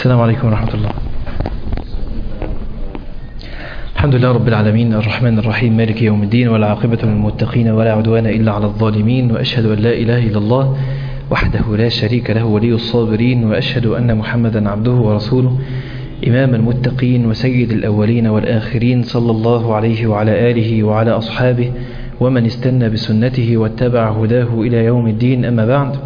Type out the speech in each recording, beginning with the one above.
السلام عليكم ورحمة الله الحمد لله رب العالمين الرحمن الرحيم مالك يوم الدين ولا عاقبة للمتقين ولا عدوان إلا على الظالمين وأشهد أن لا إله إلا الله وحده لا شريك له ولي الصابرين وأشهد أن محمدا عبده ورسوله إمام المتقين وسيد الأولين والآخرين صلى الله عليه وعلى آله وعلى أصحابه ومن استنى بسنته واتبع هداه إلى يوم الدين أما بعد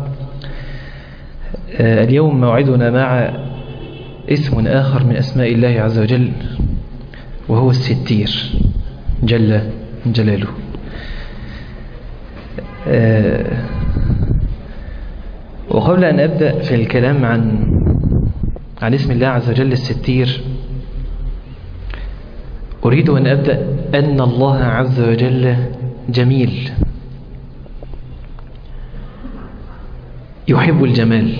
اليوم موعدنا مع اسم آخر من أسماء الله عز وجل وهو الستير جل جلاله وقبل أن أبدأ في الكلام عن عن اسم الله عز وجل الستير أريد أن أبدأ أن الله عز وجل جميل يحب الجمال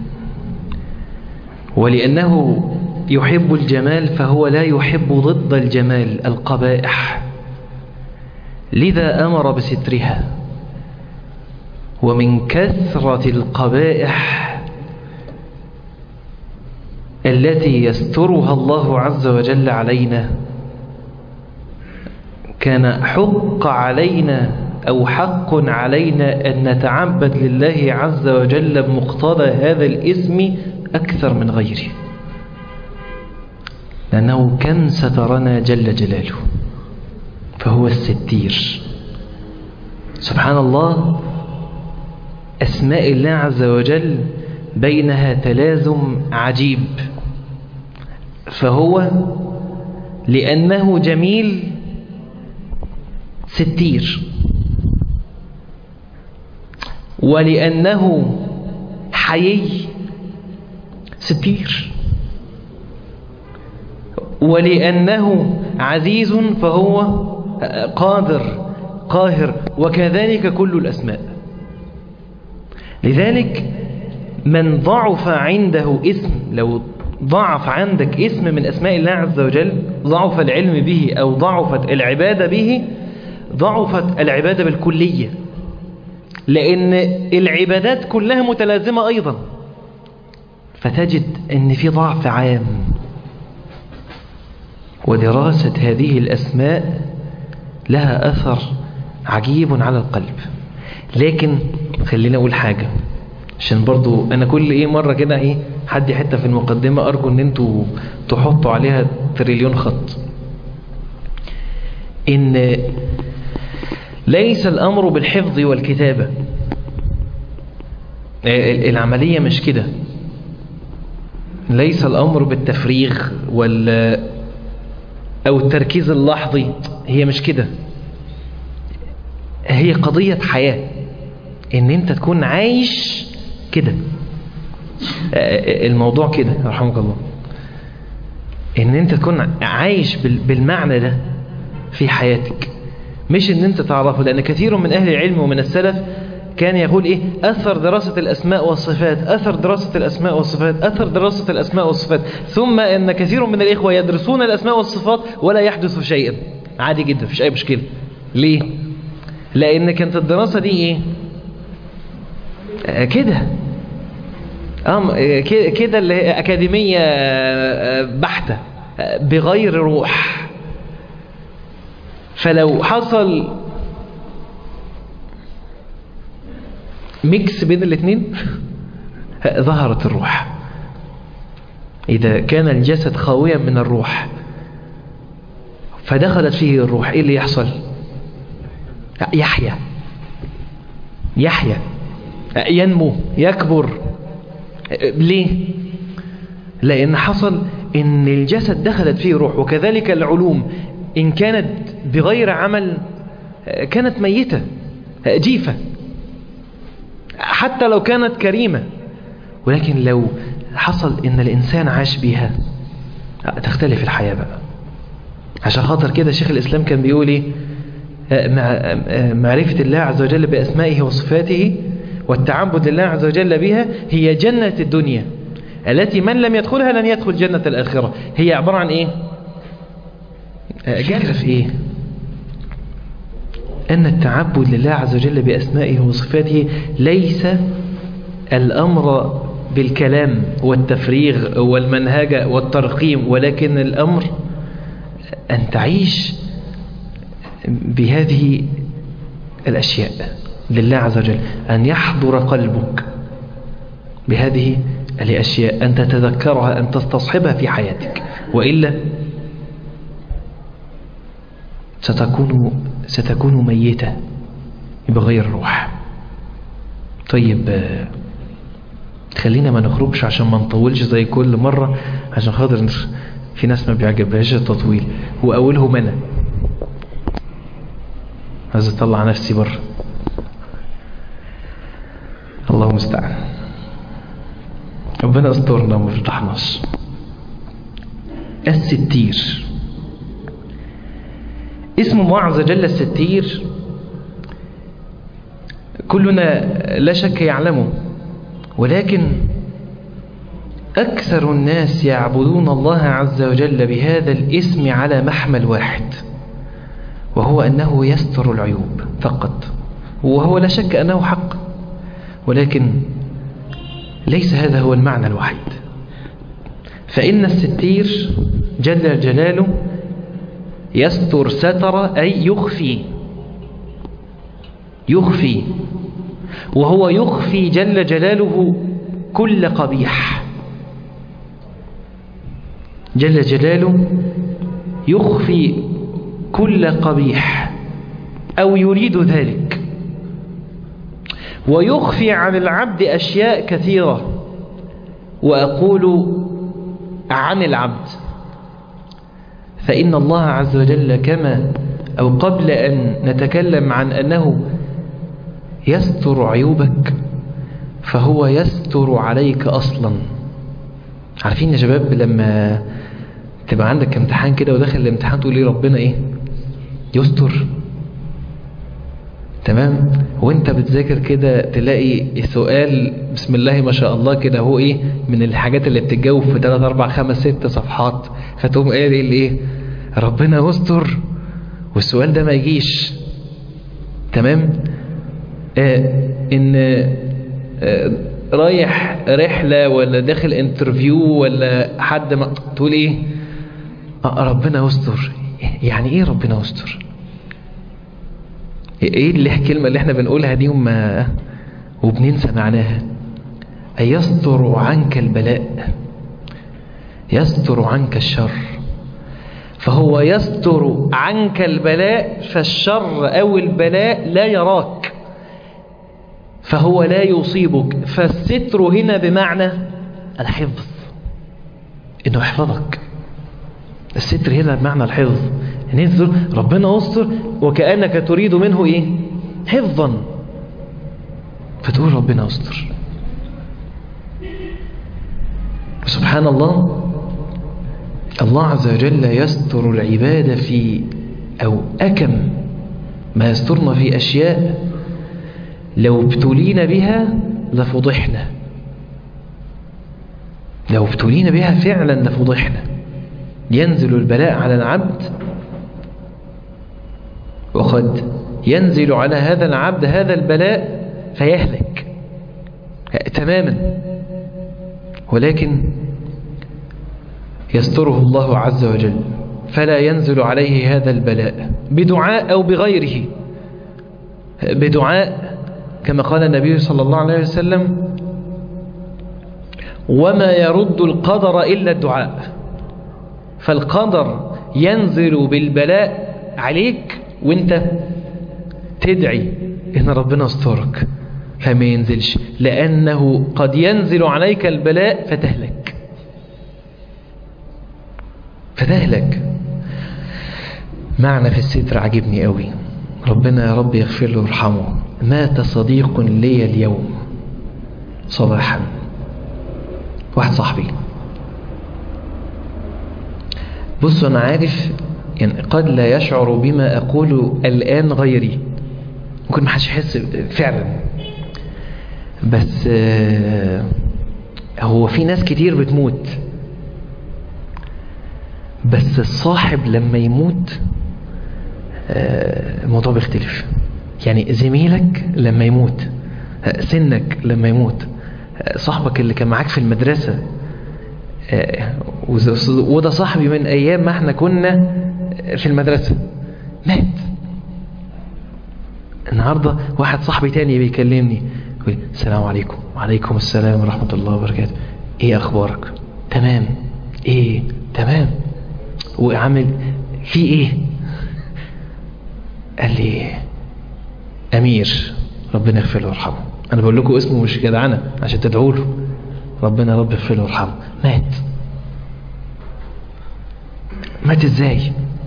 ولأنه يحب الجمال فهو لا يحب ضد الجمال القبائح لذا أمر بسترها ومن كثرة القبائح التي يسترها الله عز وجل علينا كان حق علينا أو حق علينا أن نتعبد لله عز وجل بمقتضى هذا الاسم أكثر من غيره لأنه كم سترنا جل جلاله فهو الستير سبحان الله أسماء الله عز وجل بينها تلازم عجيب فهو لأنه جميل ستير ولأنه حيي ستير ولأنه عزيز فهو قادر قاهر وكذلك كل الأسماء لذلك من ضعف عنده اسم لو ضعف عندك اسم من أسماء الله عز وجل ضعف العلم به أو ضعفت العبادة به ضعفت العبادة بالكلية لأن العبادات كلها متلازمة أيضا فتجد أن في ضعف عام ودراسة هذه الأسماء لها أثر عجيب على القلب لكن خلينا أقول حاجة عشان برضو أنا كل إيه مرة كده إيه حد حتة في المقدمة أرجو أن أنتوا تحطوا عليها تريليون خط إن ليس الأمر بالحفظ والكتابة العملية مش كده ليس الأمر بالتفريغ وال أو التركيز اللحظي هي مش كده هي قضية حياة ان انت تكون عايش كده الموضوع كده رحمك الله ان انت تكون عايش بالمعنى ده في حياتك مش ان انت تعرفه لان كثير من اهل العلم ومن السلف كان يقول ايه اثر دراسة الاسماء والصفات اثر دراسة الاسماء والصفات اثر دراسة الاسماء والصفات ثم ان كثير من الاخوة يدرسون الاسماء والصفات ولا يحدث شيئا عادي جدا مفيش اي مشكلة ليه لان كانت الدراسة دي ايه آه كده كده اللي هي اكاديمية بحتة بغير روح فلو حصل ميكس بين الاثنين ظهرت الروح إذا كان الجسد خاويا من الروح فدخلت فيه الروح إيه اللي يحصل يحيا يحيا ينمو يكبر ليه لأن حصل إن الجسد دخلت فيه روح وكذلك العلوم إن كانت بغير عمل كانت ميتة جيفة حتى لو كانت كريمة ولكن لو حصل ان الانسان عاش بها تختلف الحياة بقى عشان خاطر كده شيخ الاسلام كان بيقول ايه معرفة الله عز وجل بأسمائه وصفاته والتعبد لله عز وجل بها هي جنة الدنيا التي من لم يدخلها لن يدخل جنة الآخرة هي عبارة عن ايه جنة في ايه أن التعبد لله عز وجل بأسمائه وصفاته ليس الأمر بالكلام والتفريغ والمنهجة والترقيم ولكن الأمر أن تعيش بهذه الأشياء لله عز وجل أن يحضر قلبك بهذه الأشياء أن تتذكرها أن تستصحبها في حياتك وإلا ستكون ستكون ميتة بغير روح طيب خلينا ما نخرجش عشان ما نطولش زي كل مرة عشان خاطر في ناس ما بيعجبهاش التطويل وأولهم أنا عايز اطلع نفسي بره الله المستعان ربنا استرنا وما فتحناش الستير اسم الله عز وجل الستير كلنا لا شك يعلمه ولكن أكثر الناس يعبدون الله عز وجل بهذا الاسم على محمل واحد وهو أنه يستر العيوب فقط وهو لا شك أنه حق ولكن ليس هذا هو المعنى الوحيد فإن الستير جل جلاله يستر ستر أي يخفي يخفي وهو يخفي جل جلاله كل قبيح جل جلاله يخفي كل قبيح أو يريد ذلك ويخفي عن العبد أشياء كثيرة وأقول عن العبد فإن الله عز وجل كما أو قبل أن نتكلم عن أنه يستر عيوبك فهو يستر عليك أصلا عارفين يا شباب لما تبقى عندك امتحان كده وداخل الامتحان تقول لي ربنا ايه يستر تمام وانت بتذاكر كده تلاقي سؤال بسم الله ما شاء الله كده هو ايه من الحاجات اللي بتتجاوب في 3 4 5 6 صفحات فتقوم قايل ايه ربنا يستر والسؤال ده ما يجيش تمام آه ان آه رايح رحلة ولا داخل انترفيو ولا حد ما تقول ايه آه ربنا يستر يعني ايه ربنا يستر ايه اللي الكلمة اللي احنا بنقولها دي وما وبننسى معناها أن يستر عنك البلاء يستر عنك الشر فهو يستر عنك البلاء فالشر أو البلاء لا يراك فهو لا يصيبك فالستر هنا بمعنى الحفظ انه يحفظك الستر هنا بمعنى الحفظ يعني ربنا يستر وكأنك تريد منه ايه حفظا فتقول ربنا يستر سبحان الله الله عز وجل يستر العباد في أو أكم ما يسترنا في أشياء لو ابتلينا بها لفضحنا لو ابتلينا بها فعلا لفضحنا ينزل البلاء على العبد وقد ينزل على هذا العبد هذا البلاء فيهلك تماما ولكن يستره الله عز وجل فلا ينزل عليه هذا البلاء بدعاء أو بغيره بدعاء كما قال النبي صلى الله عليه وسلم وما يرد القدر إلا الدعاء فالقدر ينزل بالبلاء عليك وانت تدعي ان ربنا استرك فما ينزلش لأنه قد ينزل عليك البلاء فتهلك فتهلك معنى في الستر عجبني قوي ربنا يا رب يغفر له ويرحمه مات صديق لي اليوم صباحا واحد صاحبي بص أنا عارف يعني قد لا يشعر بما أقول الآن غيري ممكن ما حدش يحس فعلا بس هو في ناس كتير بتموت بس الصاحب لما يموت الموضوع بيختلف يعني زميلك لما يموت سنك لما يموت صاحبك اللي كان معاك في المدرسة وده صاحبي من أيام ما احنا كنا في المدرسة مات النهاردة واحد صاحبي تاني بيكلمني يقول السلام عليكم وعليكم السلام ورحمة الله وبركاته ايه اخبارك تمام ايه تمام وعامل في ايه قال لي امير ربنا يغفر له ويرحمه انا بقول لكم اسمه مش جدعنه عشان تدعوا له ربنا رب يغفر له ويرحمه مات مات ازاي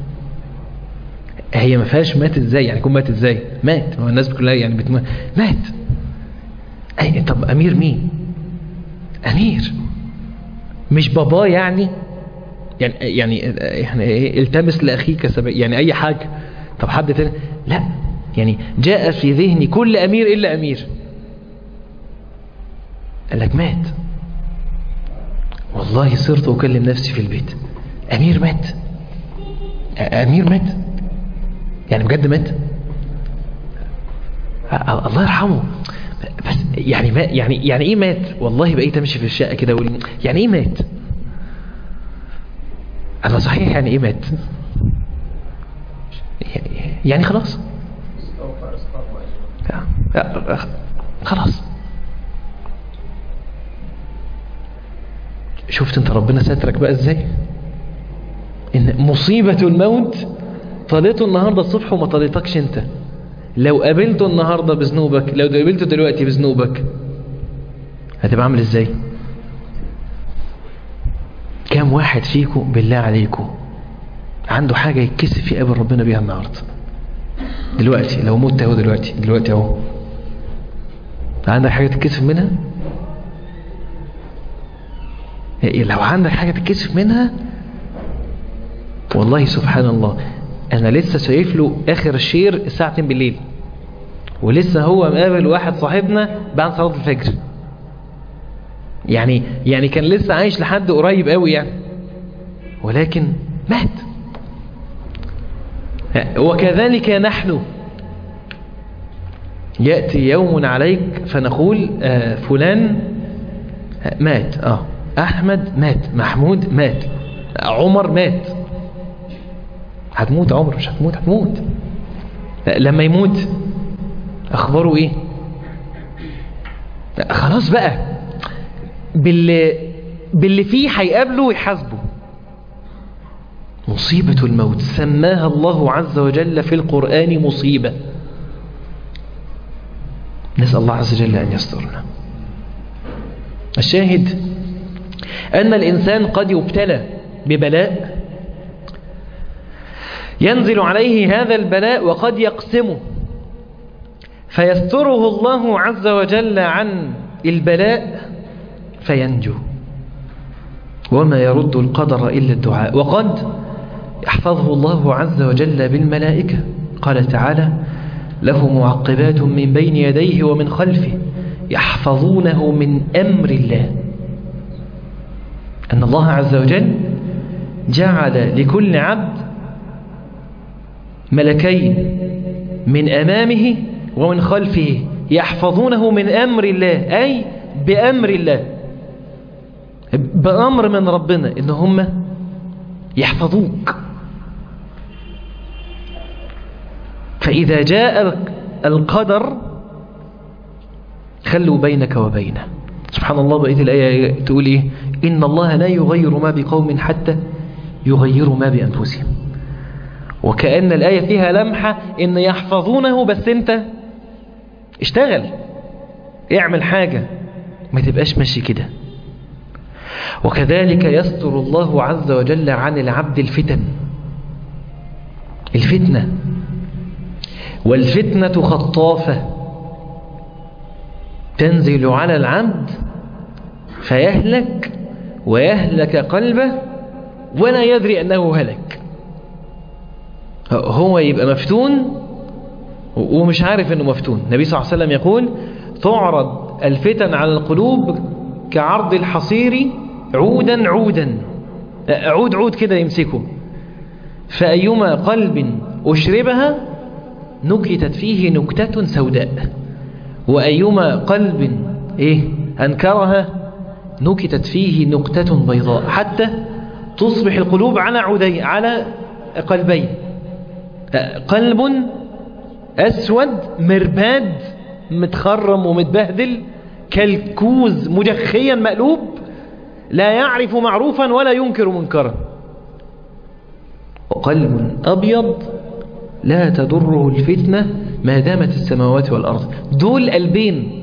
هي ما فيهاش مات ازاي يعني يكون مات ازاي مات ما الناس كلها يعني بتموت مات اي طب امير مين امير مش باباه يعني يعني يعني يعني ايه التمس لاخيك سبيل يعني اي حاجه طب حد تاني لا يعني جاء في ذهني كل امير الا امير قال لك مات والله صرت اكلم نفسي في البيت امير مات امير مات يعني بجد مات الله يرحمه بس يعني ما يعني يعني ايه مات والله بقيت امشي في الشقه كده اقول يعني ايه مات انا صحيح يعني ايه مات يعني خلاص خلاص شفت انت ربنا سترك بقى ازاي ان مصيبة الموت طالته النهاردة الصبح وما طالتكش انت لو قابلته النهاردة بذنوبك لو قابلته دلوقتي بذنوبك هتبقى عامل ازاي كام واحد فيكم بالله عليكم عنده حاجة يتكسف يقابل ربنا بيها النهاردة دلوقتي لو مت اهو دلوقتي دلوقتي اهو عندك حاجة تتكسف منها لو عندك حاجة تتكسف منها والله سبحان الله انا لسه شايف له اخر الشير الساعة 2 بالليل ولسه هو مقابل واحد صاحبنا بعد صلاة الفجر يعني يعني كان لسه عايش لحد قريب قوي يعني ولكن مات وكذلك نحن يأتي يوم عليك فنقول آه فلان مات اه احمد مات محمود مات عمر مات هتموت عمر مش هتموت هتموت لما يموت اخباره ايه خلاص بقى باللي باللي فيه هيقابله ويحاسبه مصيبة الموت سماها الله عز وجل في القرآن مصيبة نسأل الله عز وجل أن يسترنا الشاهد أن الإنسان قد يبتلى ببلاء ينزل عليه هذا البلاء وقد يقسمه فيستره الله عز وجل عن البلاء فينجو وما يرد القدر إلا الدعاء وقد يحفظه الله عز وجل بالملائكة قال تعالى له معقبات من بين يديه ومن خلفه يحفظونه من أمر الله أن الله عز وجل جعل لكل عبد ملكين من أمامه ومن خلفه يحفظونه من أمر الله أي بأمر الله بأمر من ربنا إن هم يحفظوك فإذا جاء القدر خلوا بينك وبينه سبحان الله بقية الآية تقول إيه إن الله لا يغير ما بقوم حتى يغيروا ما بأنفسهم وكأن الآية فيها لمحة إن يحفظونه بس أنت اشتغل اعمل حاجة ما تبقاش ماشي كده وكذلك يستر الله عز وجل عن العبد الفتن الفتنة والفتنة خطافة تنزل على العبد فيهلك ويهلك قلبه ولا يدري أنه هلك هو يبقى مفتون ومش عارف أنه مفتون النبي صلى الله عليه وسلم يقول تعرض الفتن على القلوب كعرض الحصير عودا عودا عود عود كده يمسكه فأيما قلب أشربها نكتت فيه نكتة سوداء وأيما قلب إيه أنكرها نكتت فيه نقطة بيضاء حتى تصبح القلوب على عدي على قلبين قلب أسود مرباد متخرم ومتبهدل كالكوز مجخيا مقلوب لا يعرف معروفا ولا ينكر منكرا وقلب أبيض لا تضره الفتنة ما دامت السماوات والأرض دول قلبين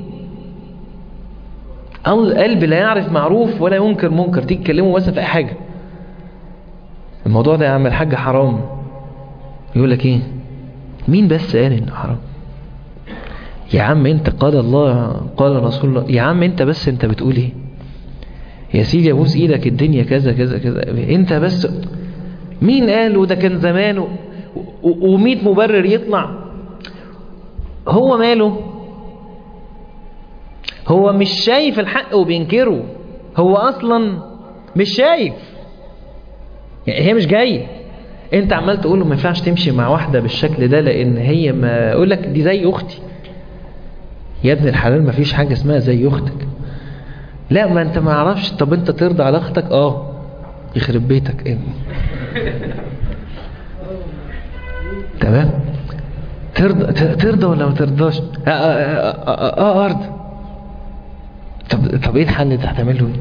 القلب لا يعرف معروف ولا ينكر منكر تيجي تكلمه مثلا في أي حاجة الموضوع ده يا عم الحاج حرام يقول لك ايه مين بس قال انه حرام يا عم انت قال الله قال رسول الله يا عم انت بس انت بتقول ايه يا سيدي ابوس ايدك الدنيا كذا كذا كذا انت بس مين قال وده كان زمان وميت مبرر يطلع هو ماله هو مش شايف الحق وبينكره هو اصلا مش شايف يعني هي مش جايه انت عمال تقول له ما ينفعش تمشي مع واحده بالشكل ده لان هي ما اقول لك دي زي اختي يا ابن الحلال ما فيش حاجه اسمها زي اختك لا ما انت ما عرفش طب انت ترضى على اختك اه يخرب بيتك ايه تمام ترضى ترضى ولا ما ترضاش اه, آه, آه, آه ارضى طب طب ايه الحل اللي هتعمله ايه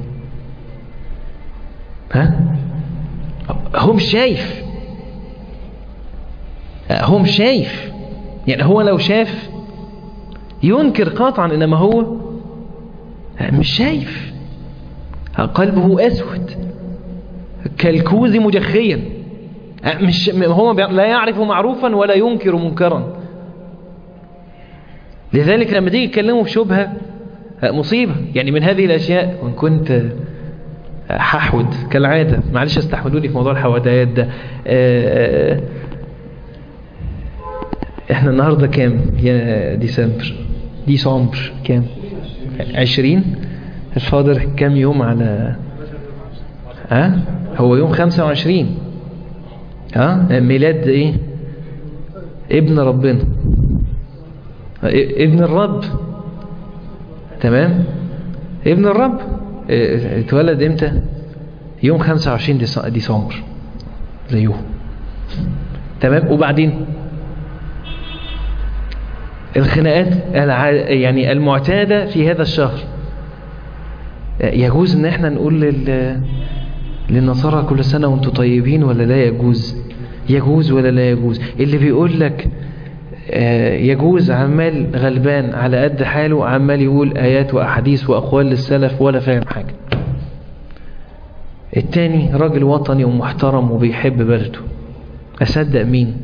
ها هو مش شايف هو مش شايف يعني هو لو شاف ينكر قاطعا انما هو مش شايف قلبه اسود كالكوز مجخيا مش هو لا يعرف معروفا ولا ينكر منكرا لذلك لما تيجي تكلمه في شبهه مصيبه يعني من هذه الاشياء وان كنت ححود كالعاده معلش استحملوا لي في موضوع الحواديات ده احنا النهارده كام يا ديسمبر ديسمبر كام عشرين الفاضل كام يوم على ها أه؟ هو يوم خمسة وعشرين ها أه؟ ميلاد ايه ابن ربنا ابن الرب تمام ابن الرب اتولد امتى يوم 25 ديسمبر زيه تمام وبعدين الخناقات يعني المعتادة في هذا الشهر يجوز ان احنا نقول لل... للنصارى كل سنة وانتم طيبين ولا لا يجوز يجوز ولا لا يجوز اللي بيقول لك يجوز عمال غلبان على قد حاله عمال يقول آيات وأحاديث وأقوال للسلف ولا فاهم حاجة التاني راجل وطني ومحترم وبيحب بلده أصدق مين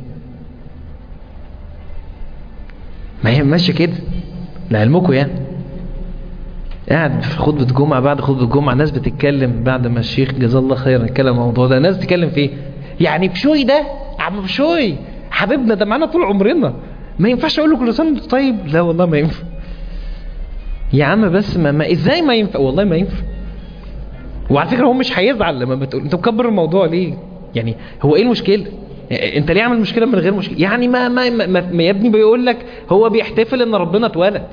ما هي ماشية كده لعلمكم يعني قاعد في خطبة جمعة بعد خطبة جمعة ناس بتتكلم بعد ما الشيخ جزاه الله خيرا اتكلم الموضوع ده ناس بتتكلم فيه يعني بشوي ده عم بشوي حبيبنا ده معانا طول عمرنا ما ينفعش اقول له كل سنه وانت طيب لا والله ما ينفع يا عم بس ما, ما ازاي ما ينفع والله ما ينفع وعلى فكره هو مش هيزعل لما بتقول انت مكبر الموضوع ليه يعني هو ايه المشكله انت ليه عامل مشكله من غير مشكله يعني ما ما, ما, ما يا ابني بيقول لك هو بيحتفل ان ربنا اتولد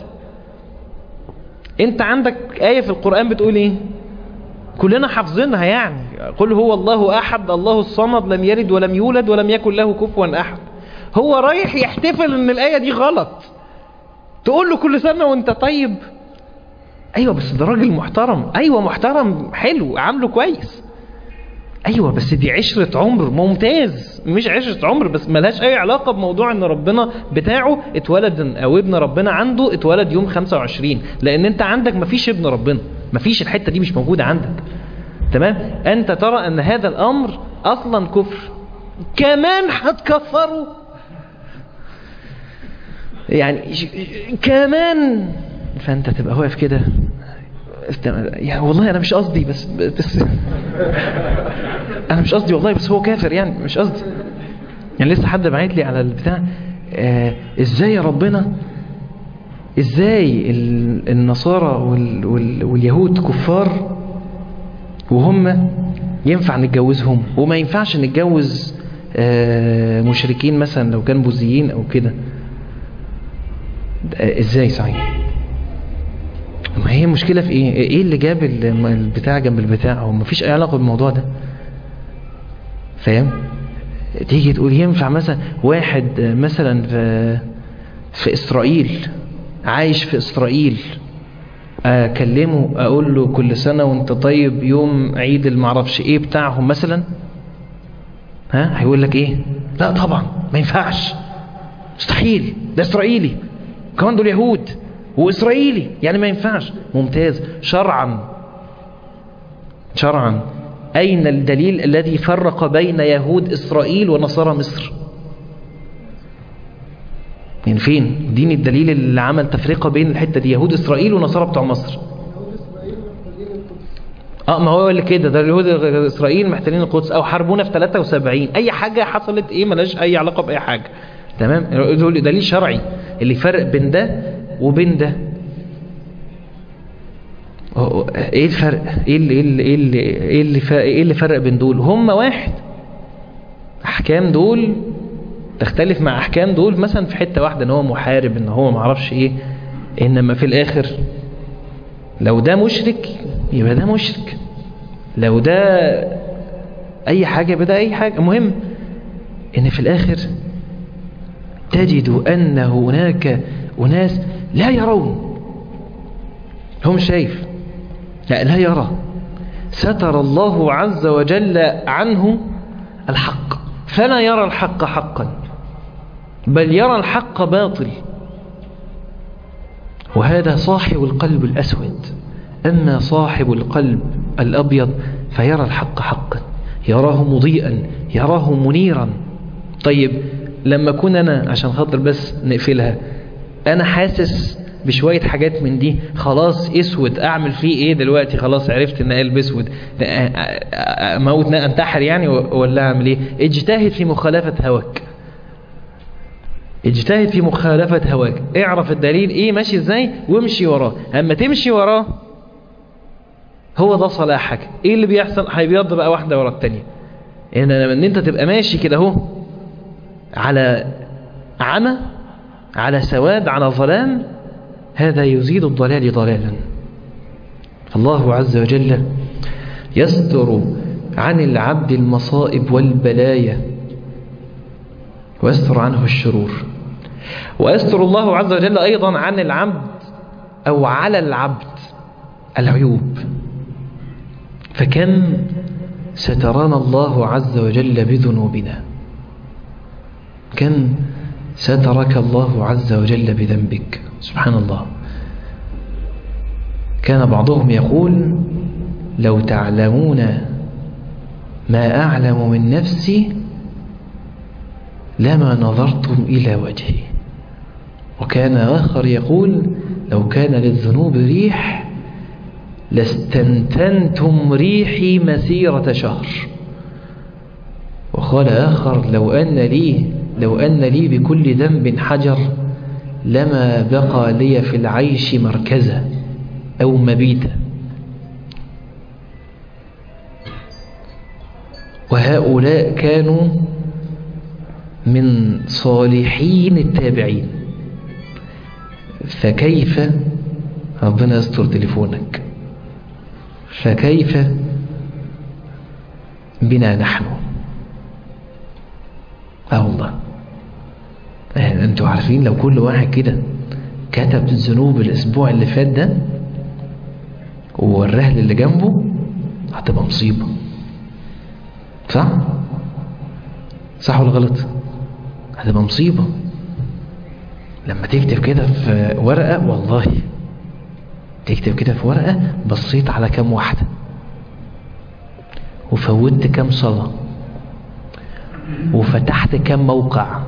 انت عندك ايه في القران بتقول ايه كلنا حافظينها يعني قل هو الله احد الله الصمد لم يلد ولم يولد ولم يكن له كفوا احد هو رايح يحتفل ان الايه دي غلط تقول له كل سنه وانت طيب ايوه بس ده راجل محترم ايوه محترم حلو عامله كويس ايوه بس دي عشرة عمر ممتاز مش عشرة عمر بس ملهاش اي علاقة بموضوع ان ربنا بتاعه اتولد او ابن ربنا عنده اتولد يوم 25 لان انت عندك مفيش ابن ربنا مفيش الحتة دي مش موجودة عندك تمام انت ترى ان هذا الامر اصلا كفر كمان هتكفروا يعني كمان فانت تبقى واقف كده يعني والله انا مش قصدي بس بس انا مش قصدي والله بس هو كافر يعني مش قصدي يعني لسه حد بعت لي على البتاع آه ازاي يا ربنا ازاي النصارى وال وال واليهود كفار وهم ينفع نتجوزهم وما ينفعش نتجوز آه مشركين مثلا لو كانوا بوذيين او كده ازاي صحيح ما هي المشكلة في ايه ايه اللي جاب ال- البتاع جنب البتاع هو مفيش اي علاقة بالموضوع ده فاهم تيجي تقول ينفع مثلا واحد مثلا في في اسرائيل عايش في اسرائيل اكلمه اقول له كل سنة وانت طيب يوم عيد المعرفش ايه بتاعهم مثلا ها هيقول لك ايه لا طبعا ما ينفعش مستحيل ده اسرائيلي كمان دول يهود واسرائيلي يعني ما ينفعش ممتاز شرعا شرعا اين الدليل الذي فرق بين يهود اسرائيل ونصارى مصر من فين دين الدليل اللي عمل تفرقة بين الحتة دي يهود اسرائيل ونصارى بتوع مصر اه ما هو اللي كده ده اليهود اسرائيل محتلين القدس او حاربونا في 73 اي حاجه حصلت ايه ملهاش اي علاقه باي حاجه تمام دول دليل شرعي اللي يفرق بين ده وبين ده هو- ايه الفرق ايه اللي ايه اللي ايه اللي ايه اللي, ف- إيه اللي فرق بين دول هم واحد احكام دول تختلف مع احكام دول مثلا في حته واحده ان هو محارب ان هو معرفش ايه انما في الاخر لو ده مشرك يبقى ده مشرك لو ده اي حاجة يبقى ده اي حاجة المهم ان في الاخر تجد ان هناك اناس لا يرون هم شايف لا لا يرى ستر الله عز وجل عنه الحق فلا يرى الحق حقا بل يرى الحق باطل وهذا صاحب القلب الأسود أما صاحب القلب الأبيض فيرى الحق حقا يراه مضيئا يراه منيرا طيب لما أكون أنا عشان خاطر بس نقفلها أنا حاسس بشوية حاجات من دي خلاص اسود اعمل فيه ايه دلوقتي خلاص عرفت ان قلب اسود موت انتحر يعني ولا اعمل ايه اجتهد في مخالفة هواك اجتهد في مخالفة هواك اعرف الدليل ايه ماشي ازاي وامشي وراه اما تمشي وراه هو ده صلاحك ايه اللي بيحصل هيبيض بقى واحدة ورا التانية ان ان انت تبقى ماشي كده اهو على عمى على سواد على ظلام هذا يزيد الضلال ضلالا الله عز وجل يستر عن العبد المصائب والبلايا ويستر عنه الشرور ويستر الله عز وجل أيضا عن العبد أو على العبد العيوب فكم سترنا الله عز وجل بذنوبنا كم سترك الله عز وجل بذنبك سبحان الله كان بعضهم يقول لو تعلمون ما أعلم من نفسي لما نظرتم إلى وجهي وكان آخر يقول لو كان للذنوب ريح لاستنتنتم ريحي مسيرة شهر وقال آخر لو أن لي لو أن لي بكل ذنب حجر لما بقى لي في العيش مركزا أو مبيتا وهؤلاء كانوا من صالحين التابعين فكيف ربنا يستر تليفونك فكيف بنا نحن اه والله انتوا عارفين لو كل واحد كده كتب الذنوب الاسبوع اللي فات ده ووراه للي جنبه هتبقى مصيبه صح صح ولا غلط هتبقى مصيبه لما تكتب كده في ورقه والله تكتب كده في ورقه بصيت على كام واحده وفوتت كام صلاه وفتحت كام موقع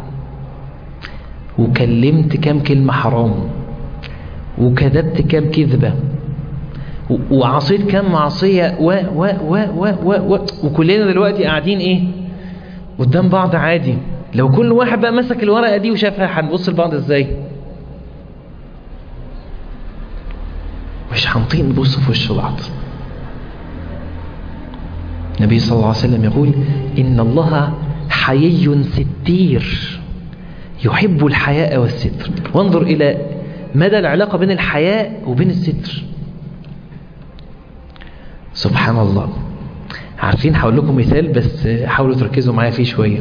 وكلمت كام كلمة حرام وكذبت كام كذبة وعصيت كام معصية و و و و و و وكلنا دلوقتي قاعدين ايه قدام بعض عادي لو كل واحد بقى مسك الورقة دي وشافها هنبص لبعض ازاي مش هنطيق نبص في وش بعض النبي صلى الله عليه وسلم يقول إن الله حيي ستير يحب الحياء والستر وانظر إلى مدى العلاقة بين الحياء وبين الستر سبحان الله عارفين هقول لكم مثال بس حاولوا تركزوا معايا فيه شوية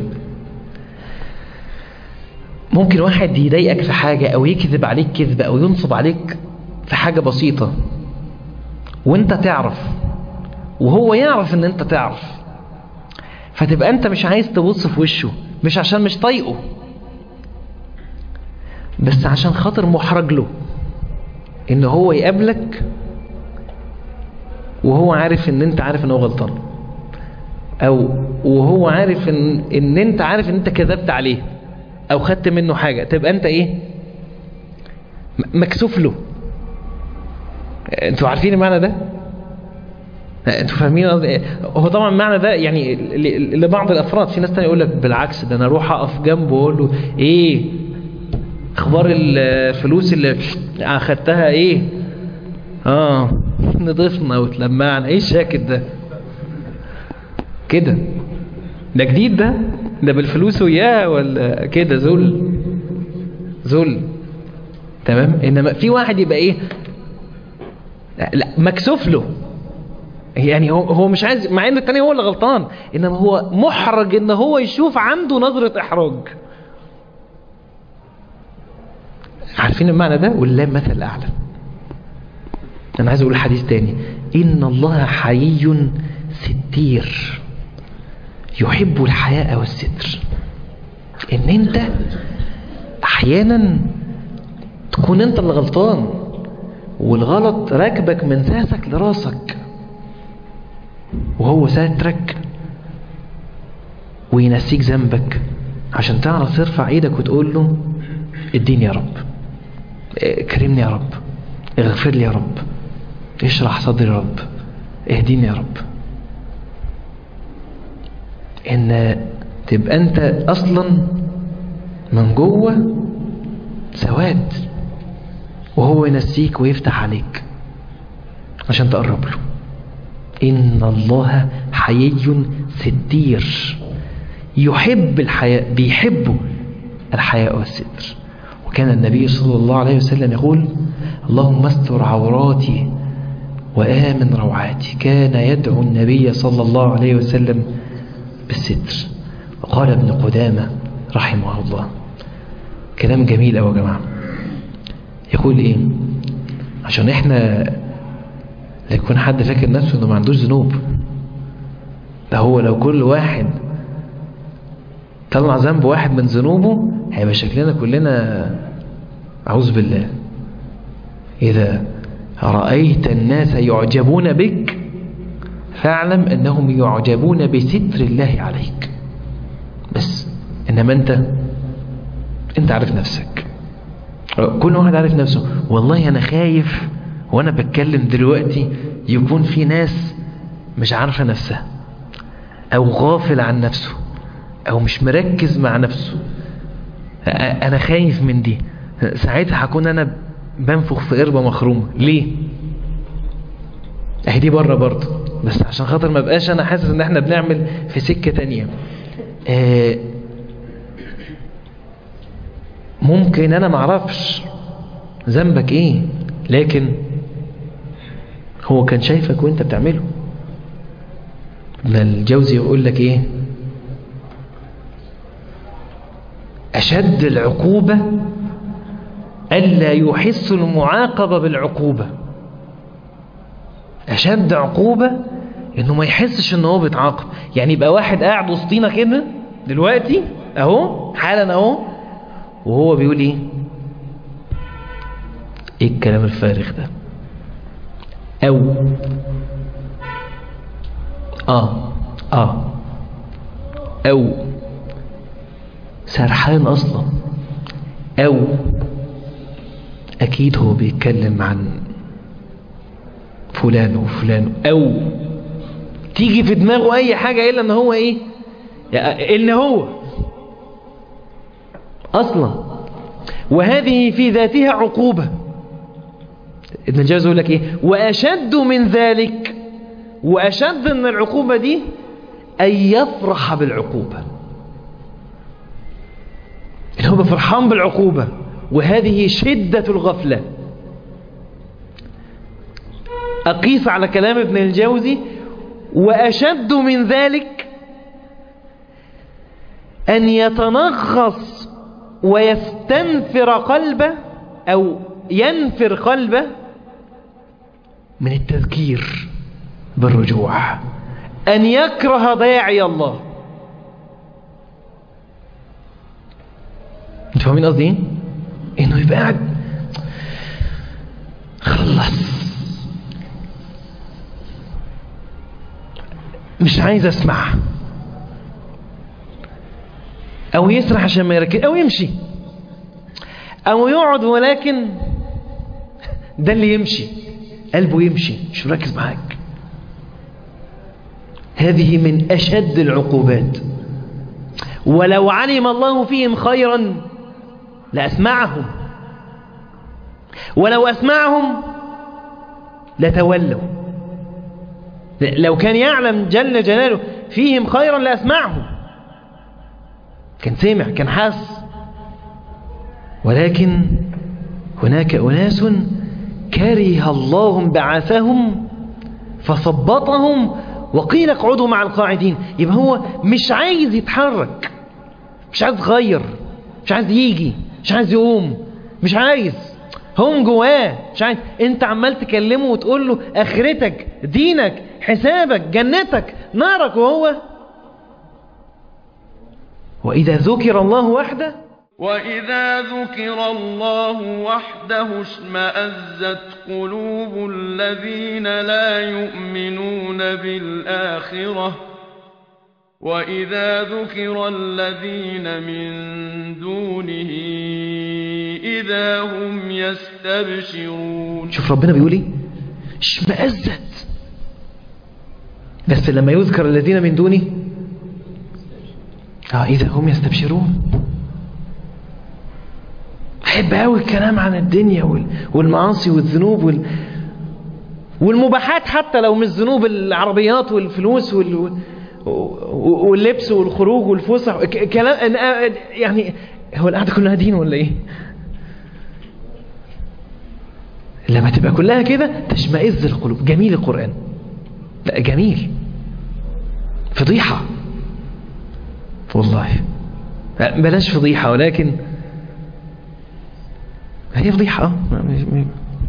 ممكن واحد يضايقك في حاجة او يكذب عليك كذبة او ينصب عليك في حاجة بسيطة وانت تعرف وهو يعرف ان انت تعرف فتبقى انت مش عايز تبص في وشه مش عشان مش طايقه بس عشان خاطر محرج له ان هو يقابلك وهو عارف ان انت عارف ان هو غلطان او وهو عارف ان, إن انت عارف ان انت كذبت عليه او خدت منه حاجة تبقى انت ايه مكسوف له انتوا عارفين المعنى ده انتوا فاهمين قصدي هو طبعا المعنى ده يعني لبعض الافراد في ناس تانية يقول لك بالعكس ده انا اروح اقف جنبه واقول له ايه اخبار الفلوس اللي اخدتها ايه اه نضفنا وتلمعنا ايه الشاكت ده كده ده جديد ده ده بالفلوس وياه ولا كده ذل ذل تمام انما في واحد يبقى ايه لا مكسوف له يعني هو هو مش عايز مع ان التاني هو اللي غلطان انما هو محرج ان هو يشوف عنده نظرة احراج عارفين المعنى ده والله مثل الاعلى انا عايز اقول حديث تاني ان الله حيي ستير يحب الحياء والستر ان انت احيانا تكون انت اللي غلطان والغلط راكبك من ساسك لراسك وهو ساترك وينسيك ذنبك عشان تعرف ترفع ايدك وتقول له اديني يا رب كرمني يا رب اغفر لي يا رب اشرح صدري يا رب اهديني يا رب ان تبقى انت اصلا من جوه سواد وهو ينسيك ويفتح عليك عشان تقرب له إن الله حيي ستير يحب الحياء بيحب الحياء والستر وكان النبي صلى الله عليه وسلم يقول اللهم استر عوراتي وآمن روعاتي كان يدعو النبي صلى الله عليه وسلم بالستر وقال ابن قدامة رحمه الله كلام جميل أوي يا جماعة يقول إيه عشان إحنا لا يكون حد فاكر نفسه إنه ما عندوش ذنوب ده هو لو كل واحد طلع ذنب واحد من ذنوبه هيبقى شكلنا كلنا أعوذ بالله إذا رأيت الناس يعجبون بك فاعلم أنهم يعجبون بستر الله عليك بس إنما أنت أنت عارف نفسك كل واحد عارف نفسه والله أنا خايف وأنا بتكلم دلوقتي يكون في ناس مش عارفة نفسها أو غافل عن نفسه أو مش مركز مع نفسه أنا خايف من دي ساعتها هكون أنا بنفخ في قربة مخرومة ليه اهي دي بره برضه بس عشان خاطر ما بقاش انا حاسس ان احنا بنعمل في سكة تانية آه ممكن انا معرفش ذنبك ايه لكن هو كان شايفك وانت بتعمله ابن الجوزي يقول لك ايه اشد العقوبة ألا يحس المعاقبة بالعقوبة أشد عقوبة إنه ما يحسش إنه هو بيتعاقب يعني يبقى واحد قاعد وسطينا كده دلوقتي أهو حالا أهو وهو بيقول إيه إيه الكلام الفارغ ده أو آه آه أو سرحان أصلا أو أكيد هو بيتكلم عن فلان وفلان أو تيجي في دماغه أي حاجة إلا إن هو إيه إن هو أصلا وهذه في ذاتها عقوبة ابن الجوزي يقول لك إيه وأشد من ذلك وأشد من العقوبة دي أن يفرح بالعقوبة إن هو فرحان بالعقوبة وهذه شدة الغفلة أقيس على كلام ابن الجوزي وأشد من ذلك أن يتنغص ويستنفر قلبه أو ينفر قلبه من التذكير بالرجوع أن يكره داعي الله انتوا فاهمين قصدي ايه؟ انه يبقى قاعد خلص مش عايز اسمع او يسرح عشان ما يركز او يمشي او يقعد ولكن ده اللي يمشي قلبه يمشي مش مركز معاك هذه من اشد العقوبات ولو علم الله فيهم خيرا لاسمعهم ولو اسمعهم لتولوا لو كان يعلم جل جلاله فيهم خيرا لاسمعهم كان سمع كان حاس ولكن هناك أناس كره الله بعثهم فثبطهم وقيل اقعدوا مع القاعدين يبقى هو مش عايز يتحرك مش عايز يغير مش عايز يجي مش عايز يقوم مش عايز هم جواه مش عايز انت عمال تكلمه وتقول له اخرتك دينك حسابك جنتك نارك وهو وإذا ذكر الله وحده وإذا ذكر الله وحده اشمأزت قلوب الذين لا يؤمنون بالآخرة وإذا ذكر الذين من دونه إذا هم يستبشرون شوف ربنا بيقول ايه اشمأزت بس لما يذكر الذين من دونه اه اذا هم يستبشرون احب قوي الكلام عن الدنيا وال- والمعاصي والذنوب وال... والمباحات حتى لو مش ذنوب العربيات والفلوس وال... واللبس والخروج والفسح ك- كلام أنا- يعني هو القعده كلها دين ولا ايه لما تبقى كلها كده تشمئز القلوب جميل القرآن لا جميل فضيحة والله بلاش فضيحة ولكن هي فضيحة اه ما- مش-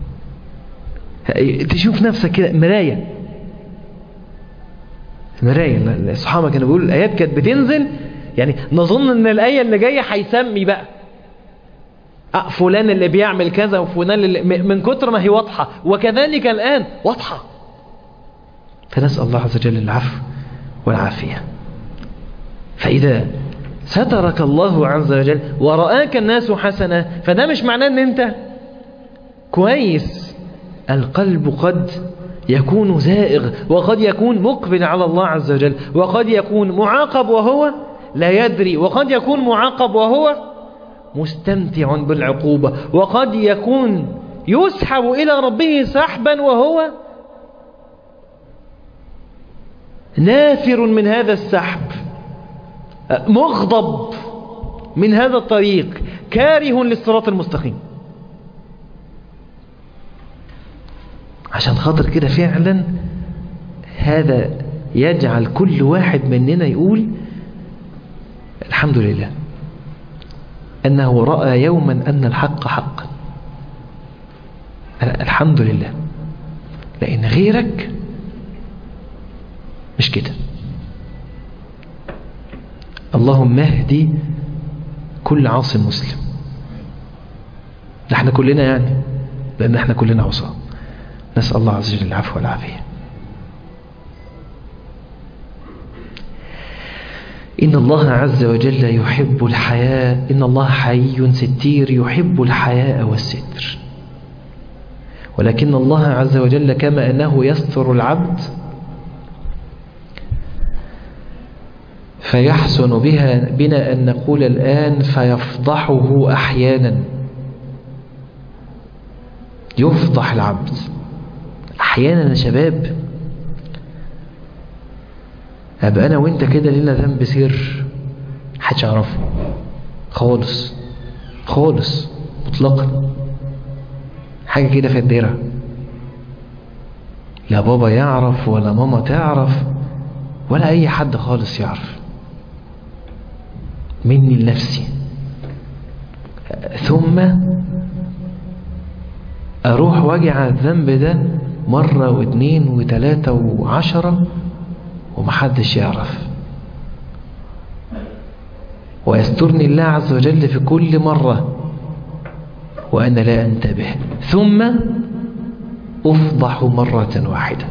م- تشوف نفسك كده مراية مراية الصحابة كانوا بيقولوا الآيات كانت بتنزل يعني نظن ان الآية اللي جاية هيسمي بقى أه فلان اللي بيعمل كذا وفلان اللي م- من كتر ما هي واضحة وكذلك الآن واضحة فنسأل الله عز وجل العفو والعافية فإذا سترك الله عز وجل ورآك الناس حسنا فده مش معناه ان انت كويس القلب قد يكون زائغ وقد يكون مقبل على الله عز وجل وقد يكون معاقب وهو لا يدري وقد يكون معاقب وهو مستمتع بالعقوبة وقد يكون يسحب إلى ربه سحبا وهو نافر من هذا السحب مغضب من هذا الطريق كاره للصراط المستقيم عشان خاطر كده فعلا هذا يجعل كل واحد مننا يقول الحمد لله أنه رأى يوما أن الحق حق الحمد لله لأن غيرك مش كده اللهم اهدي كل عاص مسلم ده احنا كلنا يعني لأن احنا كلنا عصاة نسأل الله عز وجل العفو والعافية إن الله عز وجل يحب الحياء إن الله حي ستير يحب الحياء والستر ولكن الله عز وجل كما أنه يستر العبد فيحسن بها بنا أن نقول الآن فيفضحه أحيانا يفضح العبد أحيانا يا شباب أبقى أنا وإنت كده لنا ذنب سر محدش يعرفه خالص خالص مطلقا حاجة كده في الديرة لا بابا يعرف ولا ماما تعرف ولا أي حد خالص يعرف مني لنفسي ثم أروح واجع الذنب ده مرة واثنين وثلاثة وعشرة ومحدش يعرف ويسترني الله عز وجل في كل مرة وأنا لا أنتبه ثم أفضح مرة واحدة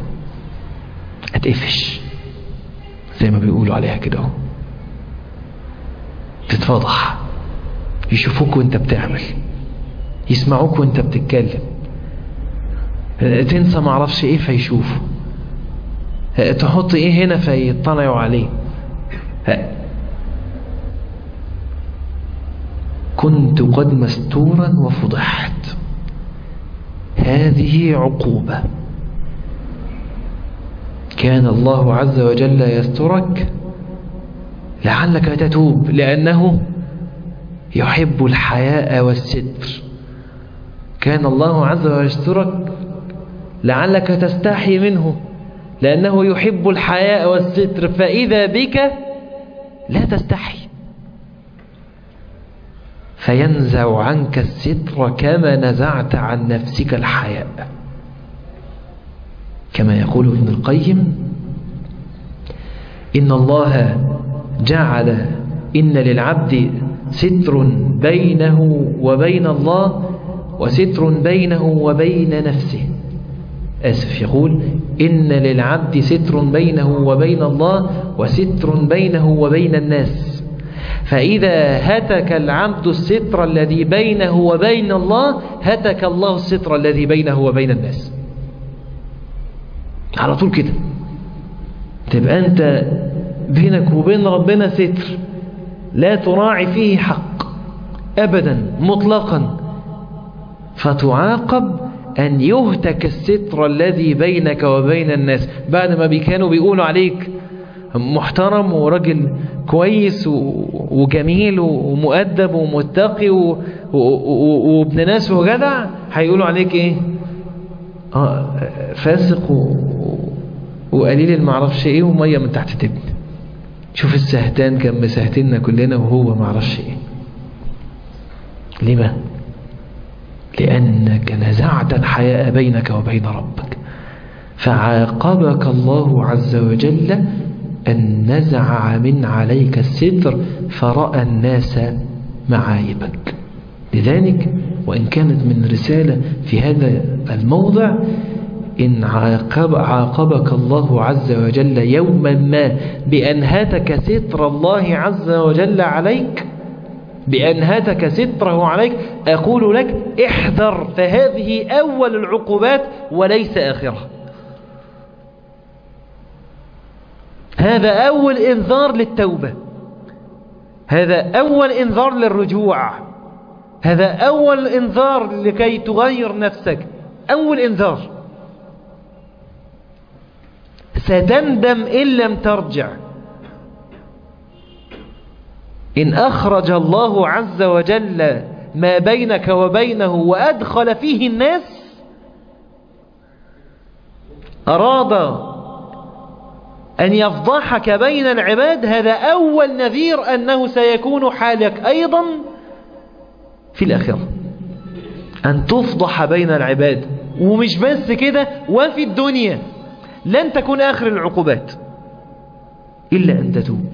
أتقفش زي ما بيقولوا عليها كده اهو تتفضح يشوفوك وانت بتعمل يسمعوك وانت بتتكلم تنسى معرفش ايه فيشوفوا تحط ايه هنا فيطلعوا عليه كنت قد مستورا وفضحت هذه عقوبة كان الله عز وجل يسترك لعلك تتوب لأنه يحب الحياء والستر كان الله عز وجل يسترك لعلك تستحي منه لأنه يحب الحياء والستر فإذا بك لا تستحي فينزع عنك الستر كما نزعت عن نفسك الحياء كما يقول ابن القيم إن الله جعل إن للعبد ستر بينه وبين الله وستر بينه وبين نفسه آسف يقول إن للعبد ستر بينه وبين الله وستر بينه وبين الناس فإذا هتك العبد الستر الذي بينه وبين الله هتك الله الستر الذي بينه وبين الناس على طول كده تبقى أنت بينك وبين ربنا ستر لا تراعي فيه حق أبدا مطلقا فتعاقب أن يهتك الستر الذي بينك وبين الناس بعد ما كانوا بيقولوا عليك محترم وراجل كويس وجميل ومؤدب ومتقي وابن ناس وجدع هيقولوا عليك ايه اه فاسق و... وقليل المعرفش ايه وميه من تحت تبن شوف السهتان كان مسهتنا كلنا وهو معرفش ايه ليه بقى لأنك نزعت الحياء بينك وبين ربك فعاقبك الله عز وجل أن نزع من عليك الستر فرأى الناس معايبك لذلك وإن كانت من رسالة في هذا الموضع إن عاقب عاقبك الله عز وجل يوما ما بأن هتك ستر الله عز وجل عليك بأن هتك ستره عليك أقول لك احذر فهذه أول العقوبات وليس آخرها هذا أول إنذار للتوبة هذا أول إنذار للرجوع هذا أول إنذار لكي تغير نفسك أول إنذار ستندم إن لم ترجع إن أخرج الله عز وجل ما بينك وبينه وأدخل فيه الناس أراد أن يفضحك بين العباد هذا أول نذير أنه سيكون حالك أيضا في الآخرة أن تفضح بين العباد ومش بس كده وفي الدنيا لن تكون آخر العقوبات إلا أن تتوب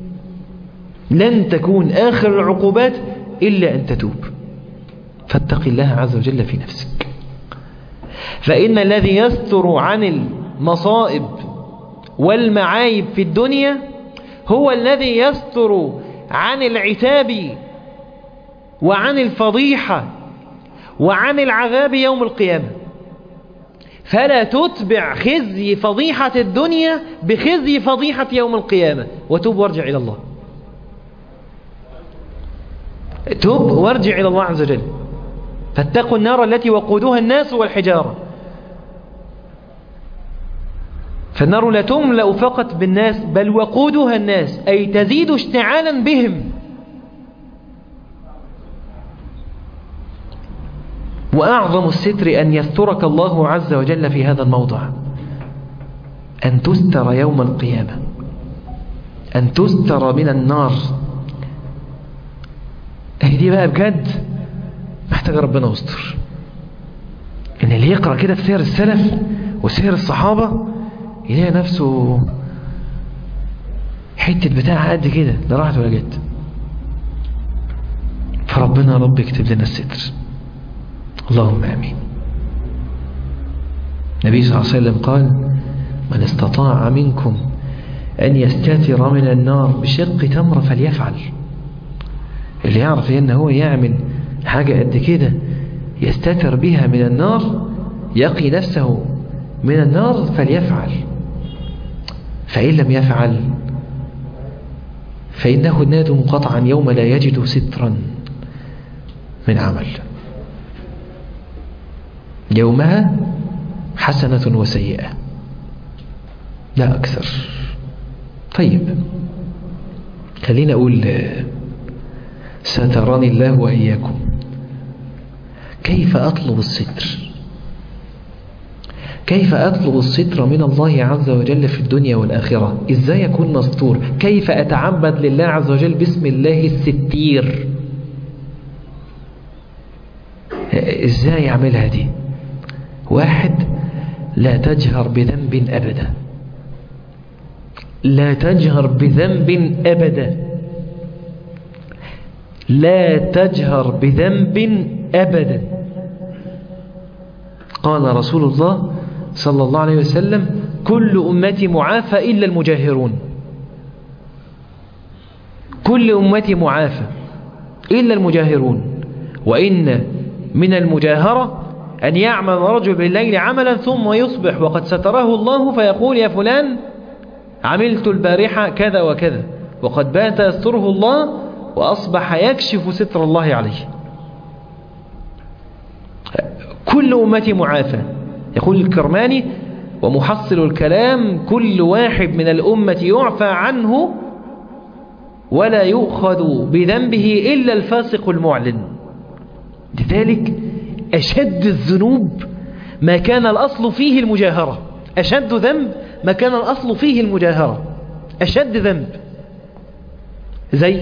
لن تكون آخر العقوبات إلا أن تتوب فاتق الله عز وجل في نفسك فإن الذي يستر عن المصائب والمعايب في الدنيا هو الذي يستر عن العتاب وعن الفضيحة وعن العذاب يوم القيامة فلا تتبع خزي فضيحة الدنيا بخزي فضيحة يوم القيامة وتوب وارجع إلى الله توب وارجع إلى الله عز وجل فاتقوا النار التي وقودها الناس والحجارة فالنار لا تملأ فقط بالناس بل وقودها الناس أي تزيد اشتعالا بهم وأعظم الستر أن يسترك الله عز وجل في هذا الموضع أن تستر يوم القيامة أن تستر من النار هي دي بقى بجد محتاجة ربنا يستر إن اللي يقرأ كده في سير السلف وسير الصحابة يلاقي نفسه حتة بتاع قد كده لا راحت ولا جت فربنا يا رب يكتب لنا الستر اللهم امين النبي صلى الله عليه وسلم قال من استطاع منكم أن يستتر من النار بشق تمرة فليفعل اللي يعرف ان هو يعمل حاجة قد كده يستتر بها من النار يقي نفسه من النار فليفعل فإن لم يفعل فإنه نادم قطعا يوم لا يجد سترا من عمل يومها حسنة وسيئة لا أكثر طيب خلينا أقول ستراني الله وإياكم كيف أطلب الستر كيف أطلب الستر من الله عز وجل في الدنيا والآخرة إزاي أكون مستور كيف أتعبد لله عز وجل باسم الله الستير إزاي أعملها دي واحد لا تجهر بذنب أبدا لا تجهر بذنب أبدا لا تجهر بذنب أبدا قال رسول الله صلى الله عليه وسلم كل أمتي معافى إلا المجاهرون كل أمتي معافى إلا المجاهرون وإن من المجاهرة أن يعمل رجل بالليل عملا ثم يصبح وقد ستره الله فيقول يا فلان عملت البارحة كذا وكذا وقد بات يستره الله وأصبح يكشف ستر الله عليه كل أمتي معافى يقول الكرماني ومحصل الكلام كل واحد من الأمة يعفى عنه ولا يؤخذ بذنبه إلا الفاسق المعلن لذلك أشد الذنوب ما كان الأصل فيه المجاهرة أشد ذنب ما كان الأصل فيه المجاهرة أشد ذنب زي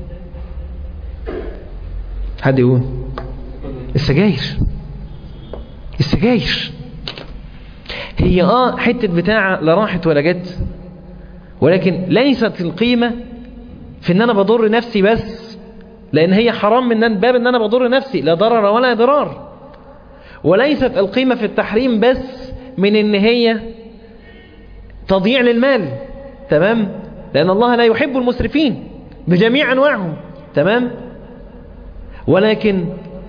حد يقول السجاير السجاير هي اه حتة بتاعة لا راحت ولا جت ولكن ليست القيمة في ان انا بضر نفسي بس لان هي حرام من باب ان انا بضر نفسي لا ضرر ولا ضرار وليست القيمة في التحريم بس من ان هي تضييع للمال تمام لان الله لا يحب المسرفين بجميع انواعهم تمام ولكن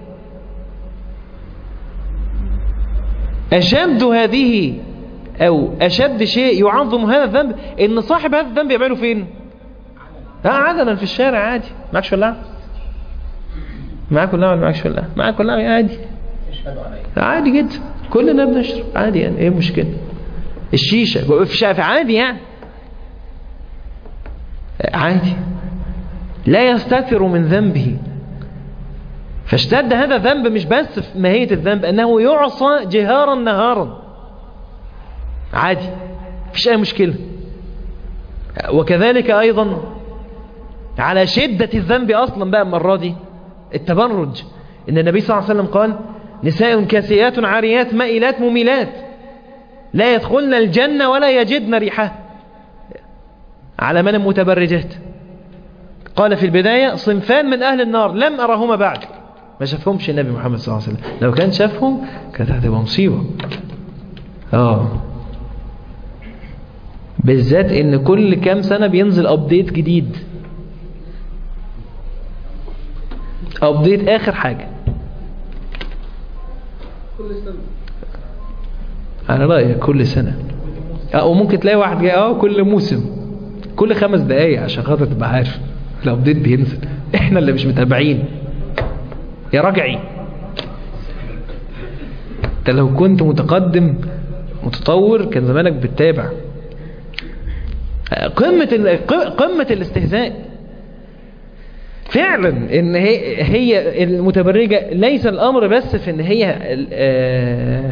أشد هذه أو أشد شيء يعظم هذا الذنب إن صاحب هذا الذنب يعمله فين لا عادنا في الشارع عادي معك شلاعة معاك ولا معاك شلاعة معاك ولا عادي عادي جدا كلنا بنشرب عادي يعني ايه المشكلة الشيشة في شافع عادي يعني عادي لا يستتر من ذنبه فاشتد هذا الذنب مش بس في ماهية الذنب أنه يعصى جهارا نهارا عادي مفيش أي مشكلة وكذلك أيضا على شدة الذنب أصلا بقى المرة دي التبرج إن النبي صلى الله عليه وسلم قال نساء كاسيات عاريات مائلات مميلات لا يدخلن الجنة ولا يجدن ريحها على من المتبرجات قال في البداية صنفان من أهل النار لم أرهما بعد ما شافهمش النبي محمد صلى الله عليه وسلم لو كان شافهم كانت هتبقى مصيبة اه بالذات ان كل كام سنة بينزل ابديت جديد ابديت اخر حاجة انا رأيي كل سنة او ممكن تلاقي واحد جاي اه كل موسم كل خمس دقايق عشان خاطر تبقى عارف الابديت بينزل احنا اللي مش متابعين يا رجعي انت لو كنت متقدم متطور كان زمانك بتتابع قمة قمة الاستهزاء فعلا ان هي هي المتبرجة ليس الامر بس في ان هي آآ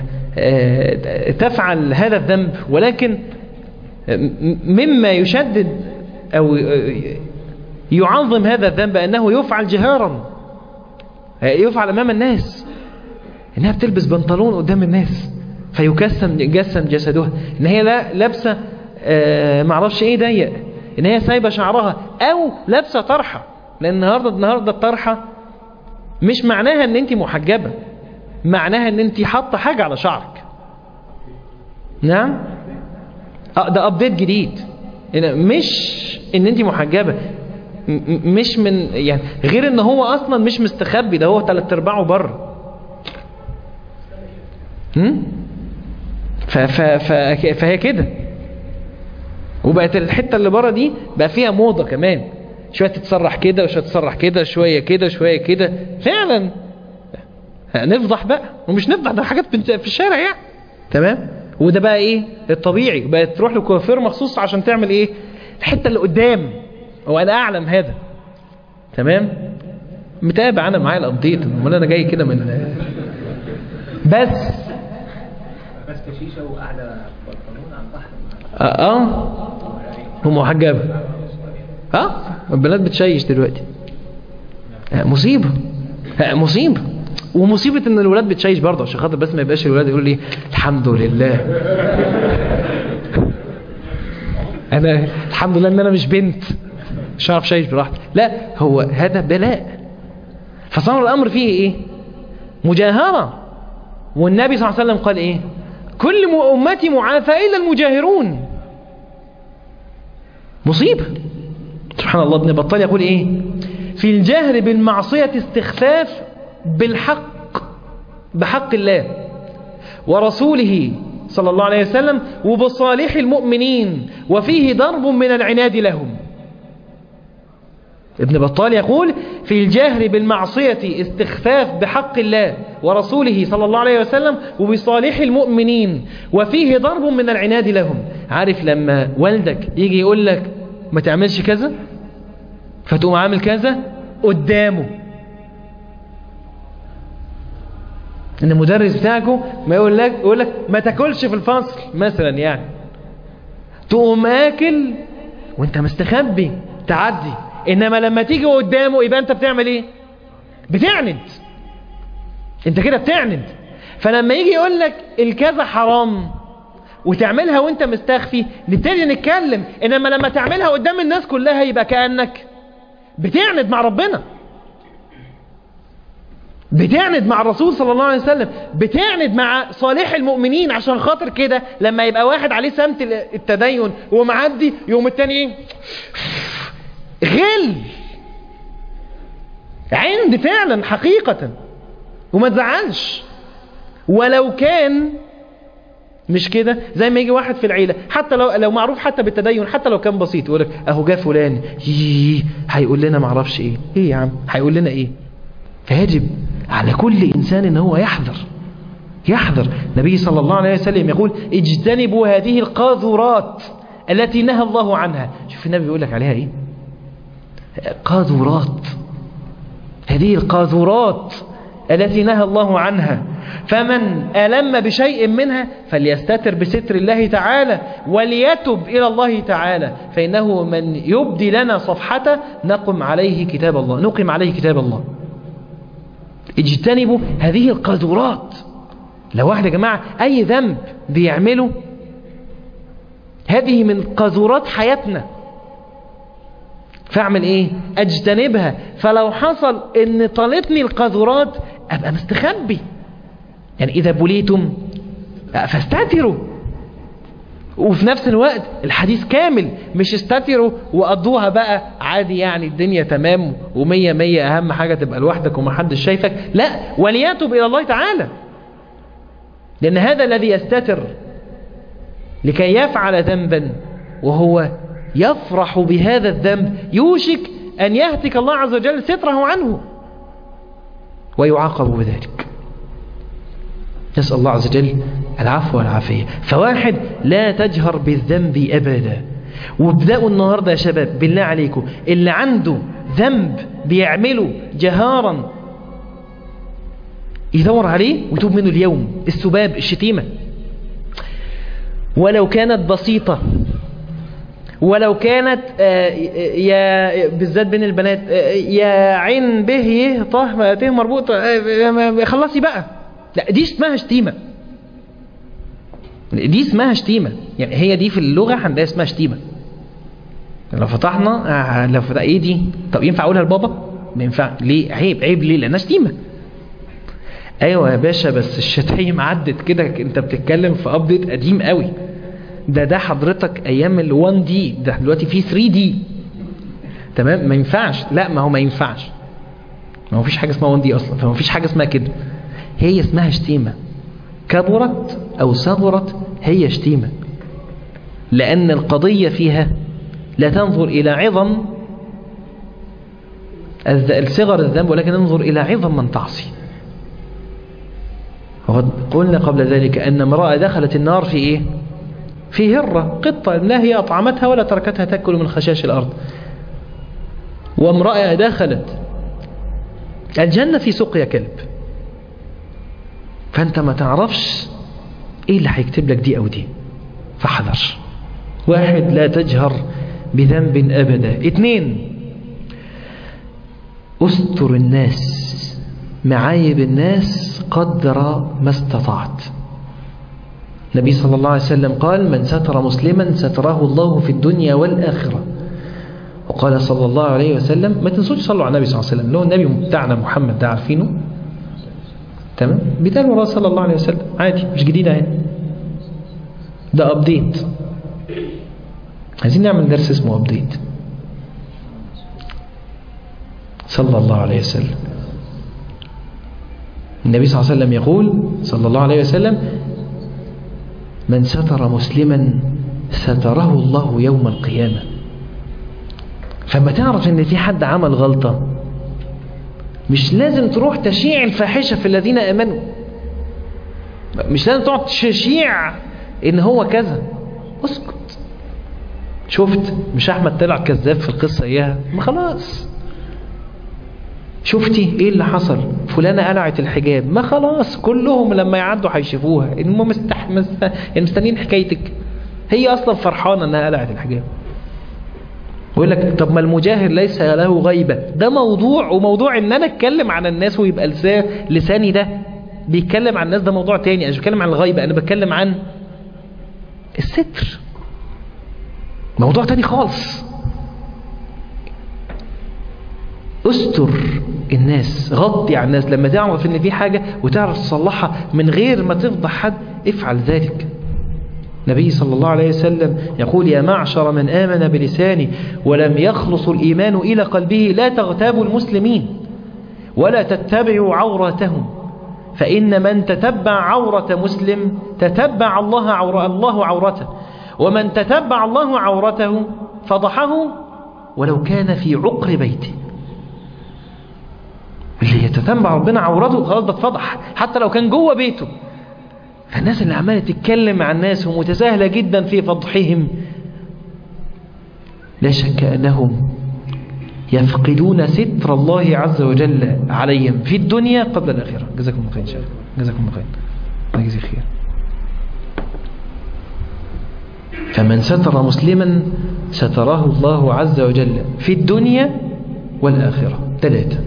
آآ تفعل هذا الذنب ولكن مما يشدد أو يعظم هذا الذنب أنه يفعل جهارا يفعل أمام الناس إنها بتلبس بنطلون قدام الناس فيكسم جسم جسدها إن هي لا لابسة آه معرفش إيه ضيق إن هي سايبة شعرها أو لابسة طرحة لأن النهاردة النهاردة الطرحة مش معناها إن أنت محجبة معناها إن أنت حاطة حاجة على شعرك نعم اه ده ابديت جديد مش ان انت محجبه مش من يعني غير ان هو اصلا مش مستخبي ده هو ثلاث ارباعه بره ف ف ف فهي كده وبقت الحته اللي بره دي بقى فيها موضه كمان شويه تتسرح كده وشويه تتسرح كده شويه كده شويه كده فعلا نفضح بقى ومش نفضح ده حاجات في الشارع يعني تمام وده بقى ايه الطبيعي بقت تروح لكوافير مخصوص عشان تعمل ايه الحته اللي قدام وانا اعلم هذا تمام متابع انا معايا الابديت امال انا جاي كده من بس بس كشيشه وقاعده بنطلون على البحر اه, آه. ومحجبه اه البنات بتشيش دلوقتي آه مصيبه آه مصيبه ومصيبة ان الولاد بتشيش برضه عشان خاطر بس ما يبقاش الولاد يقول لي الحمد لله انا الحمد لله ان انا مش بنت مش هعرف شيش براحتي لا هو هذا بلاء فصار الامر فيه ايه مجاهرة والنبي صلى الله عليه وسلم قال ايه كل امتي معافى الا المجاهرون مصيبة سبحان الله ابن بطال يقول ايه في الجهر بالمعصية استخفاف بالحق بحق الله ورسوله صلى الله عليه وسلم وبصالح المؤمنين وفيه ضرب من العناد لهم ابن بطال يقول في الجهر بالمعصية استخفاف بحق الله ورسوله صلى الله عليه وسلم وبصالح المؤمنين وفيه ضرب من العناد لهم عارف لما والدك يجي يقول لك ما تعملش كذا فتقوم عامل كذا قدامه ان المدرس بتاعكم ما يقول لك يقول لك ما تاكلش في الفصل مثلا يعني تقوم اكل وانت مستخبي تعدي انما لما تيجي قدامه يبقى انت بتعمل ايه بتعند انت كده بتعند فلما يجي يقول لك الكذا حرام وتعملها وانت مستخفي نبتدي نتكلم انما لما تعملها قدام الناس كلها يبقى كأنك بتعند مع ربنا بتعند مع الرسول صلى الله عليه وسلم بتعند مع صالح المؤمنين عشان خاطر كده لما يبقى واحد عليه سمت التدين ومعدي يوم التاني ايه غل عند فعلا حقيقة وما تزعلش ولو كان مش كده زي ما يجي واحد في العيلة حتى لو لو معروف حتى بالتدين حتى لو كان بسيط يقول لك اهو جه فلان ييه هيقول لنا ما اعرفش ايه ايه يا عم هيقول لنا ايه فيجب على كل انسان ان هو يحذر يحذر النبي صلى الله عليه وسلم يقول اجتنبوا هذه القاذورات التي نهى الله عنها شوف النبي بيقول لك عليها ايه قاذورات هذه القاذورات التي نهى الله عنها فمن ألم بشيء منها فليستتر بستر الله تعالى وليتب إلى الله تعالى فإنه من يبدي لنا صفحته نقم عليه كتاب الله نقم عليه كتاب الله اجتنبوا هذه القاذورات لو واحد يا جماعة أي ذنب بيعمله هذه من قاذورات حياتنا فاعمل ايه اجتنبها فلو حصل ان طالتني القاذورات ابقى مستخبي يعني اذا بليتم فاستتروا وفي نفس الوقت الحديث كامل مش استتروا وقضوها بقى عادي يعني الدنيا تمام ومية مية اهم حاجة تبقى لوحدك ومحدش شايفك لا وليتب الى الله تعالى لان هذا الذي يستتر لكي يفعل ذنبا وهو يفرح بهذا الذنب يوشك أن يهتك الله عز وجل ستره عنه ويعاقب بذلك نسأل الله عز وجل العفو والعافية فواحد لا تجهر بالذنب أبدا وابدأوا النهاردة يا شباب بالله عليكم اللي عنده ذنب بيعمله جهارا يدور عليه ويتوب منه اليوم السباب الشتيمة ولو كانت بسيطة ولو كانت آه، يا بالذات بين البنات آه، يا عين به يه طه ت مربوط آه، ما- خلصي بقى لا دي اسمها شتيمة دي اسمها شتيمة يعني هي دي في اللغة عندها اسمها شتيمة لو فتحنا آه، لو فتح ايه دي طب ينفع اقولها لبابا ما ينفع ليه عيب عيب ليه لانها شتيمة ايوه يا باشا بس الشتايم عدت كده انت بتتكلم في ابديت قديم قوي ده ده حضرتك ايام ال 1 دي ده دلوقتي في 3 دي تمام ما ينفعش لا ما هو ما ينفعش ما هو فيش حاجه اسمها 1 دي اصلا فما فيش حاجه اسمها كده هي اسمها شتيمه كبرت او صغرت هي شتيمه لان القضيه فيها لا تنظر الى عظم الذ- الصغر الذنب ولكن انظر الى عظم من تعصي وقد قلنا قبل ذلك أن امرأة دخلت النار في إيه في هرة قطة لا هي أطعمتها ولا تركتها تأكل من خشاش الأرض وامرأة دخلت الجنة في سقيا كلب فأنت ما تعرفش إيه اللي هيكتب لك دي أو دي فاحذر واحد لا تجهر بذنب أبدا اثنين استر الناس معايب الناس قدر ما استطعت النبي صلى الله عليه وسلم قال من ستر مسلما ستره الله في الدنيا والآخرة وقال صلى الله عليه وسلم ما تنسوش صلوا على النبي صلى الله عليه وسلم لو النبي بتاعنا محمد ده عارفينه تمام بيتقال وراه صلى الله عليه وسلم عادي مش جديد يعني ده ابديت عايزين نعمل درس اسمه ابديت صلى الله عليه وسلم النبي صلى الله عليه وسلم يقول صلى الله عليه وسلم من ستر مسلما ستره الله يوم القيامة فما تعرف ان في حد عمل غلطة مش لازم تروح تشيع الفاحشة في الذين امنوا مش لازم تقعد تشيع ان هو كذا اسكت شفت مش احمد طلع كذاب في القصة اياها ما خلاص شفتي ايه اللي حصل فلانة قلعت الحجاب ما خلاص كلهم لما يعدوا هيشوفوها انهم مستح... مست... يعني مستنيين حكايتك هي اصلا فرحانة انها قلعت الحجاب ويقول لك طب ما المجاهر ليس له غيبة ده موضوع وموضوع ان انا اتكلم عن الناس ويبقى لسان لساني ده بيتكلم عن الناس ده موضوع تاني انا مش بتكلم عن الغيبة انا بتكلم عن الستر موضوع تاني خالص استر الناس غطي على الناس لما تعرف ان في حاجة وتعرف تصلحها من غير ما تفضح حد افعل ذلك النبي صلى الله عليه وسلم يقول يا معشر من آمن بلسانه ولم يخلص الإيمان إلى قلبه لا تغتابوا المسلمين ولا تتبعوا عوراتهم فإن من تتبع عورة مسلم تتبع الله عور الله عورته ومن تتبع الله عورته فضحه ولو كان في عقر بيته اللي يتتبع ربنا عورته خلاص ده اتفضح حتى لو كان جوه بيته فالناس اللي عماله تتكلم مع الناس ومتساهله جدا في فضحهم لا شك انهم يفقدون ستر الله عز وجل عليهم في الدنيا قبل الاخره جزاكم الله خير ان شاء الله جزاكم الله خير الله يجزي خير فمن ستر مسلما ستره الله عز وجل في الدنيا والآخرة ثلاثة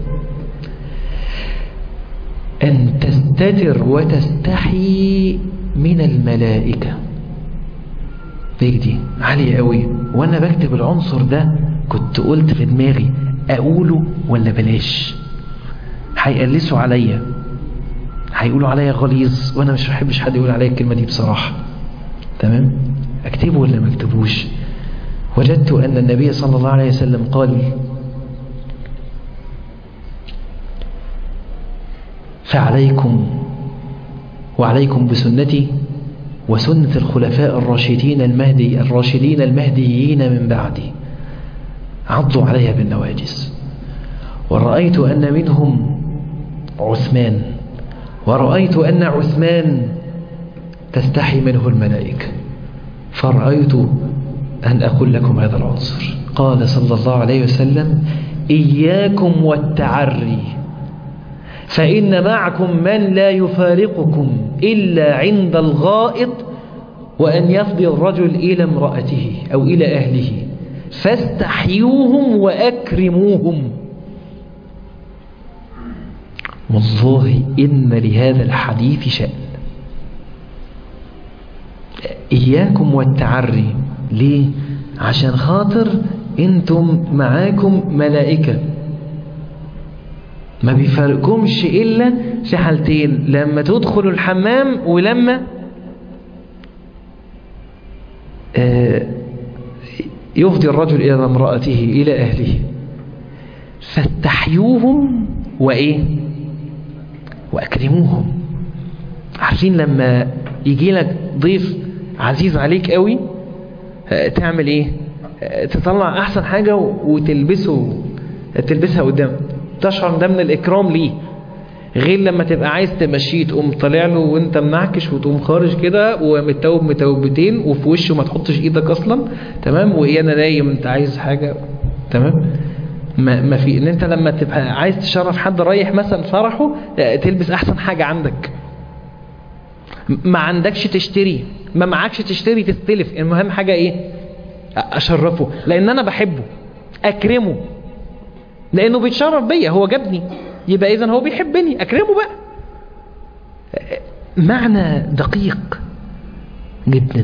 أن تستتر وتستحي من الملائكة دي دي عالية قوي وأنا بكتب العنصر ده كنت قلت في دماغي أقوله ولا بلاش هيقلسوا عليا هيقولوا عليا غليظ وأنا مش بحبش حد يقول عليا الكلمة دي بصراحة تمام أكتبه ولا ما أكتبوش وجدت أن النبي صلى الله عليه وسلم قال فعليكم وعليكم بسنتي وسنة الخلفاء الراشدين المهدي الراشدين المهديين من بعدي عضوا عليها بالنواجس ورأيت أن منهم عثمان ورأيت أن عثمان تستحي منه الملائكة فرأيت أن أقول لكم هذا العنصر قال صلى الله عليه وسلم إياكم والتعري فإن معكم من لا يفارقكم إلا عند الغائط وأن يفضي الرجل إلى امرأته أو إلى أهله فاستحيوهم وأكرموهم والله إن لهذا الحديث شأن إياكم والتعري ليه؟ عشان خاطر انتم معاكم ملائكة ما بيفرقكمش إلا في حالتين لما تدخلوا الحمام ولما آه يفضي الرجل إلى امرأته إلى أهله فاستحيوهم وإيه وأكرموهم عارفين لما يجي لك ضيف عزيز عليك قوي تعمل ايه تطلع احسن حاجة وتلبسه تلبسها قدام تشعر ده من الاكرام ليه غير لما تبقى عايز تمشيه تقوم طالع له وانت منعكش وتقوم خارج كده ومتوب متوبتين وفي وشه ما تحطش ايدك اصلا تمام وايه انا نايم انت عايز حاجة تمام ما, ما في ان انت لما تبقى عايز تشرف حد رايح مثلا فرحه تلبس احسن حاجة عندك ما عندكش تشتري ما معكش تشتري تستلف المهم حاجة ايه اشرفه لان انا بحبه اكرمه لانه بيتشرف بيا هو جابني يبقى اذا هو بيحبني اكرمه بقى معنى دقيق جدا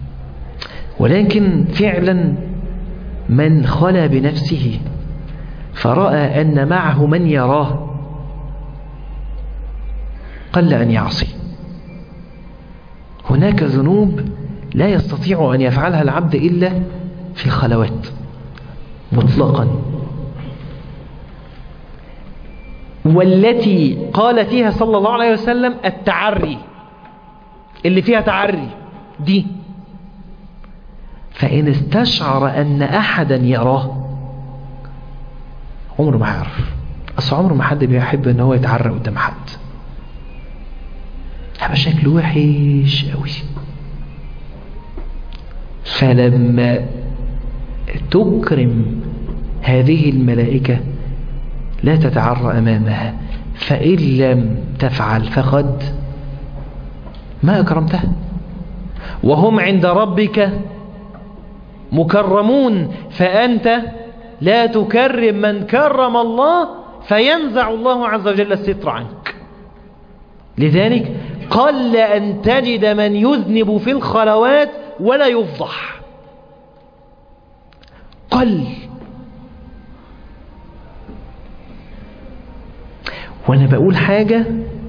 ولكن فعلا من خلى بنفسه فرأى أن معه من يراه قل أن يعصي هناك ذنوب لا يستطيع أن يفعلها العبد إلا في الخلوات مطلقا والتي قال فيها صلى الله عليه وسلم التعري اللي فيها تعري دي فإن استشعر أن أحدا يراه عمره ما هيعرف أصل عمره ما حد بيحب أن هو يتعرى قدام حد هيبقى شكله وحش قوي فلما تكرم هذه الملائكة لا تتعرى أمامها فإن لم تفعل فقد ما أكرمتها وهم عند ربك مكرمون فأنت لا تكرم من كرم الله فينزع الله عز وجل الستر عنك لذلك قل أن تجد من يذنب في الخلوات ولا يفضح قل وانا بقول حاجة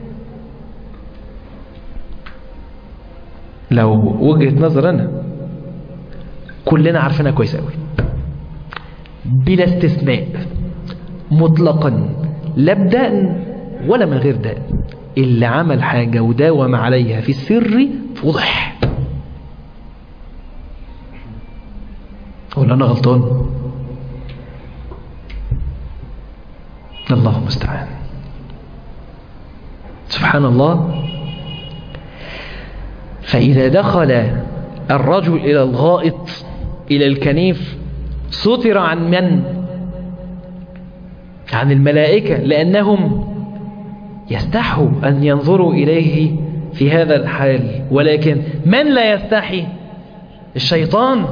لو وجهة نظر انا كلنا عارفينها كويس قوي بلا استثناء مطلقا لا بدأن ولا من غير دأن اللي عمل حاجة وداوم عليها في السر فضح ولا أنا غلطان الله المستعان سبحان الله فإذا دخل الرجل إلى الغائط إلى الكنيف ستر عن من عن الملائكة لأنهم يستحوا أن ينظروا إليه في هذا الحال ولكن من لا يستحي الشيطان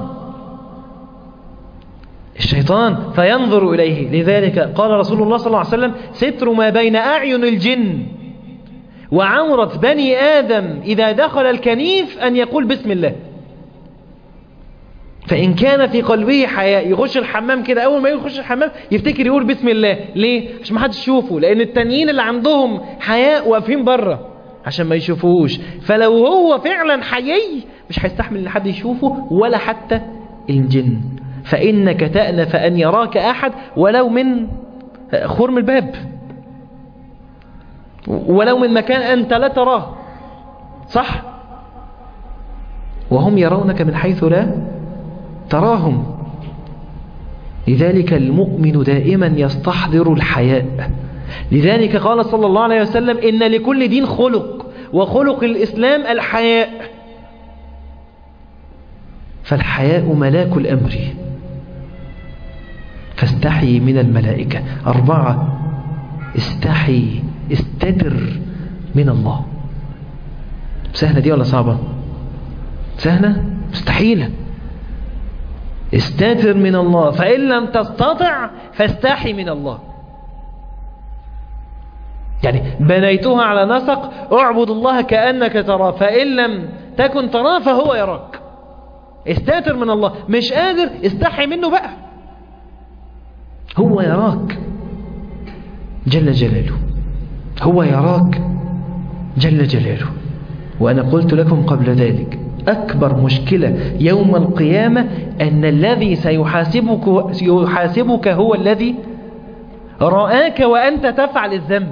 الشيطان فينظر إليه لذلك قال رسول الله صلى الله عليه وسلم ستر ما بين أعين الجن وعورة بني آدم إذا دخل الكنيف أن يقول بسم الله فإن كان في قلبه حياء يخش الحمام كده أول ما يخش الحمام يفتكر يقول بسم الله ليه؟ عشان ما حدش يشوفه لأن التانيين اللي عندهم حياء واقفين بره عشان ما يشوفوهوش فلو هو فعلا حيي مش هيستحمل ان حد يشوفه ولا حتى الجن فإنك تأنف أن يراك أحد ولو من خرم الباب ولو من مكان أنت لا تراه صح وهم يرونك من حيث لا تراهم لذلك المؤمن دائما يستحضر الحياء لذلك قال صلى الله عليه وسلم إن لكل دين خلق وخلق الإسلام الحياء فالحياء ملاك الأمر فاستحي من الملائكة أربعة استحي استتر من الله سهلة دي ولا صعبة سهلة مستحيلة استتر من الله فإن لم تستطع فاستحي من الله يعني بنيتها على نسق اعبد الله كأنك تراه فإن لم تكن تراه فهو يراك استتر من الله مش قادر استحي منه بقى هو يراك جل جلاله هو يراك جل جلاله وأنا قلت لكم قبل ذلك أكبر مشكلة يوم القيامة أن الذي سيحاسبك, سيحاسبك هو الذي رآك وأنت تفعل الذنب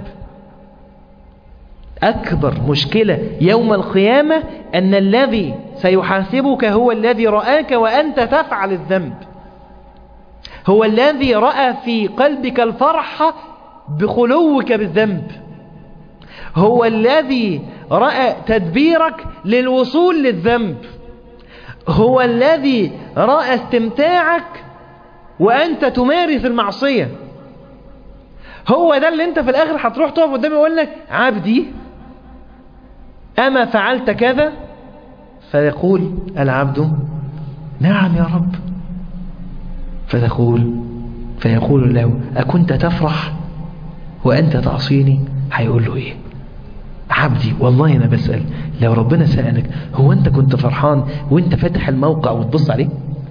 أكبر مشكلة يوم القيامة أن الذي سيحاسبك هو الذي رآك وأنت تفعل الذنب هو الذي رأى في قلبك الفرحة بخلوك بالذنب هو الذي رأى تدبيرك للوصول للذنب هو الذي رأى استمتاعك وأنت تمارس المعصية هو ده اللي انت في الآخر هتروح تقف قدامي ويقول لك عبدي أما فعلت كذا فيقول العبد نعم يا رب فتقول فيقول له أكنت تفرح وأنت تعصيني هيقول له إيه عبدي والله أنا بسأل لو ربنا سألك هو أنت كنت فرحان وأنت فاتح الموقع وتبص عليه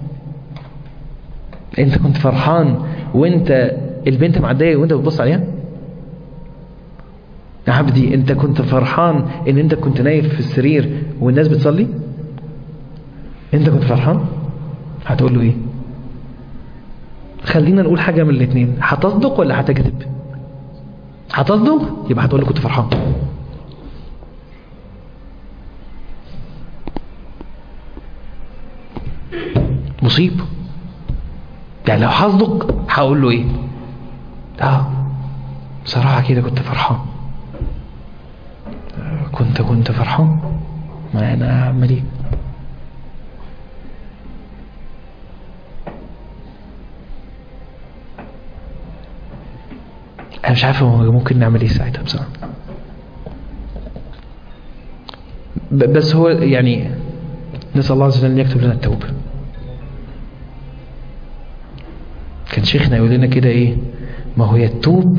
أنت كنت فرحان وأنت البنت معدية وأنت بتبص عليها عبدي أنت كنت فرحان أن أنت كنت نايم في السرير والناس بتصلي أنت كنت فرحان هتقول له إيه خلينا نقول حاجة من الاثنين هتصدق ولا هتكذب هتصدق يبقى هتقول له كنت فرحان مصيبة يعني لو هصدق هقول له ايه اه بصراحة كده كنت فرحان كنت كنت فرحان ما انا اعمل ايه انا مش عارف ممكن نعمل ايه ساعتها بصراحة بس هو يعني نسأل الله عز وجل ان يكتب لنا التوبة كان شيخنا يقول لنا كده ايه ما هو يتوب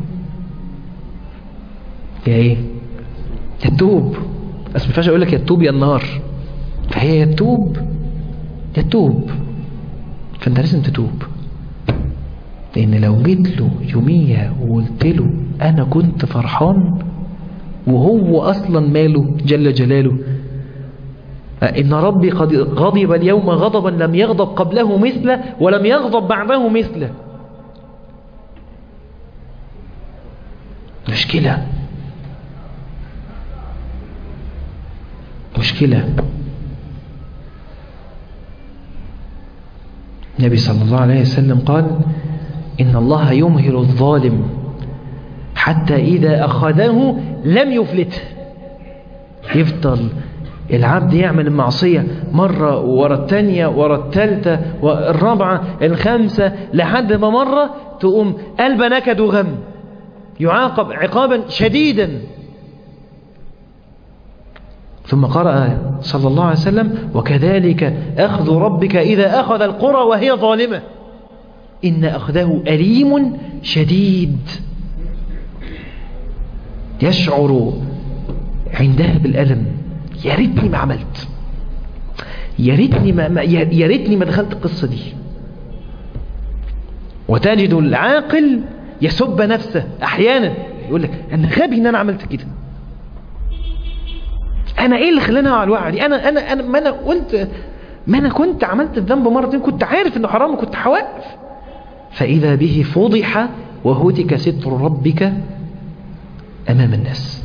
يا ايه يتوب بس ما ينفعش اقول لك يتوب يا النار فهي يتوب يتوب فانت لازم تتوب لان لو جيت له يوميها وقلت له انا كنت فرحان وهو اصلا ماله جل جلاله إن ربي قد غضب اليوم غضبا لم يغضب قبله مثله ولم يغضب بعده مثله مشكلة مشكلة النبي صلى الله عليه وسلم قال إن الله يمهل الظالم حتى إذا أخذه لم يفلته يفضل العبد يعمل المعصية مرة ورا التانية ورا التالتة والرابعة الخامسة لحد ما مرة تقوم قلب نكد وغم يعاقب عقابا شديدا ثم قرأ صلى الله عليه وسلم وكذلك أخذ ربك إذا أخذ القرى وهي ظالمة إن أخذه أليم شديد يشعر عندها بالألم يا ريتني ما عملت يا ريتني ما يا ريتني ما دخلت القصة دي وتجد العاقل يسب نفسه احيانا يقول لك انا غبي ان انا عملت كده انا ايه اللي خلاني على الوقعه دي انا انا انا ما انا قلت ما انا كنت عملت الذنب مرتين كنت عارف انه حرام وكنت هوقف فاذا به فضح وهتك ستر ربك امام الناس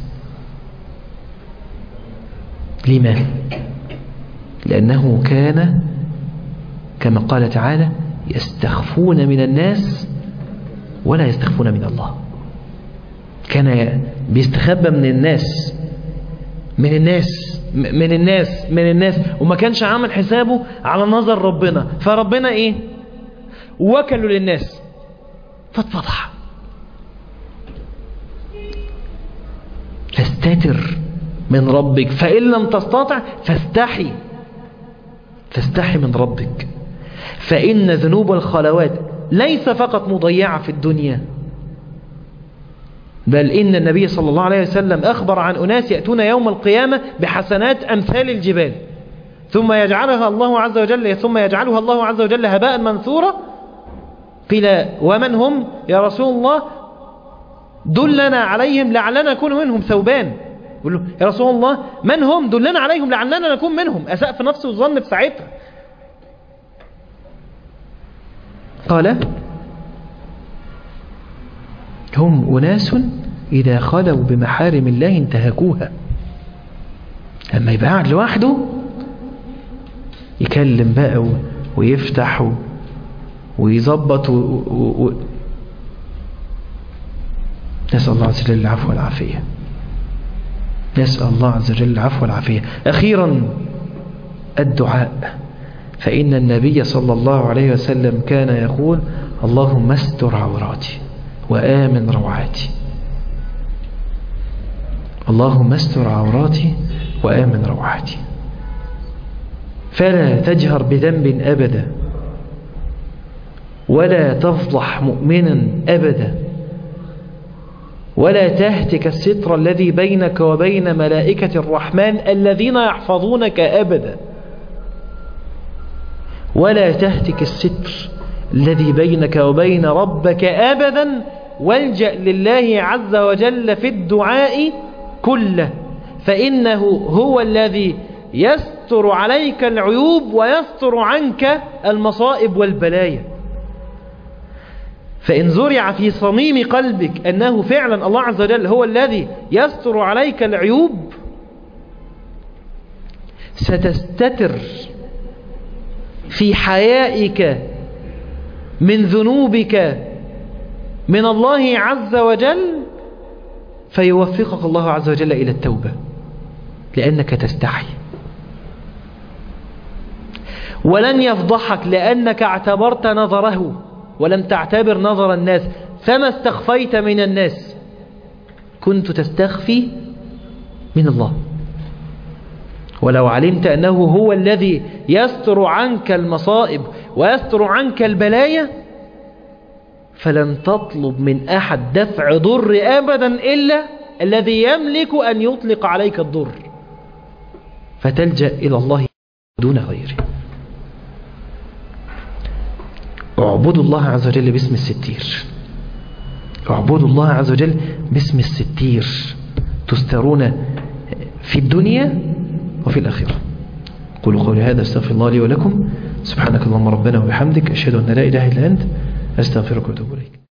لما لأنه كان كما قال تعالى يستخفون من الناس ولا يستخفون من الله كان بيستخبى من الناس من الناس من الناس من الناس وما كانش عامل حسابه على نظر ربنا فربنا ايه وكلوا للناس فاتفضح فاستتر من ربك فإن لم تستطع فاستحي تستحي من ربك فإن ذنوب الخلوات ليس فقط مضيعة في الدنيا بل إن النبي صلى الله عليه وسلم أخبر عن أناس يأتون يوم القيامة بحسنات أمثال الجبال ثم يجعلها الله عز وجل ثم يجعلها الله عز وجل هباء منثورا قيل ومن هم يا رسول الله دلنا عليهم لعلنا نكون منهم ثوبان يقول له يا رسول الله من هم دلنا عليهم لعلنا نكون منهم أساء في نفسه الظن في ساعتها قال هم أناس إذا خلوا بمحارم الله انتهكوها لما يبقى قاعد لوحده يكلم بقى و- ويفتح و- ويظبط و... و... و... نسأل الله عز وجل العفو والعافية نسأل الله عز وجل العفو والعافية أخيرا الدعاء فإن النبي صلى الله عليه وسلم كان يقول اللهم استر عوراتي وآمن روعاتي اللهم استر عوراتي وآمن روعاتي فلا تجهر بذنب أبدا ولا تفضح مؤمنا أبدا ولا تهتك الستر الذي بينك وبين ملائكة الرحمن الذين يحفظونك أبدا ولا تهتك الستر الذي بينك وبين ربك أبدا والجأ لله عز وجل في الدعاء كله فإنه هو الذي يستر عليك العيوب ويستر عنك المصائب والبلايا فإن زرع في صميم قلبك أنه فعلا الله عز وجل هو الذي يستر عليك العيوب ستستتر في حيائك من ذنوبك من الله عز وجل فيوفقك الله عز وجل إلى التوبة لأنك تستحي ولن يفضحك لأنك اعتبرت نظره ولم تعتبر نظر الناس فما استخفيت من الناس كنت تستخفي من الله ولو علمت أنه هو الذي يستر عنك المصائب ويستر عنك البلايا فلن تطلب من أحد دفع ضر أبدا إلا الذي يملك أن يطلق عليك الضر فتلجأ إلى الله دون غيره اعبدوا الله عز وجل باسم الستير اعبدوا الله عز وجل باسم الستير تسترون في الدنيا وفي الآخرة قولوا قولي هذا استغفر الله لي ولكم سبحانك اللهم ربنا وبحمدك أشهد أن لا إله إلا أنت أستغفرك وأتوب إليك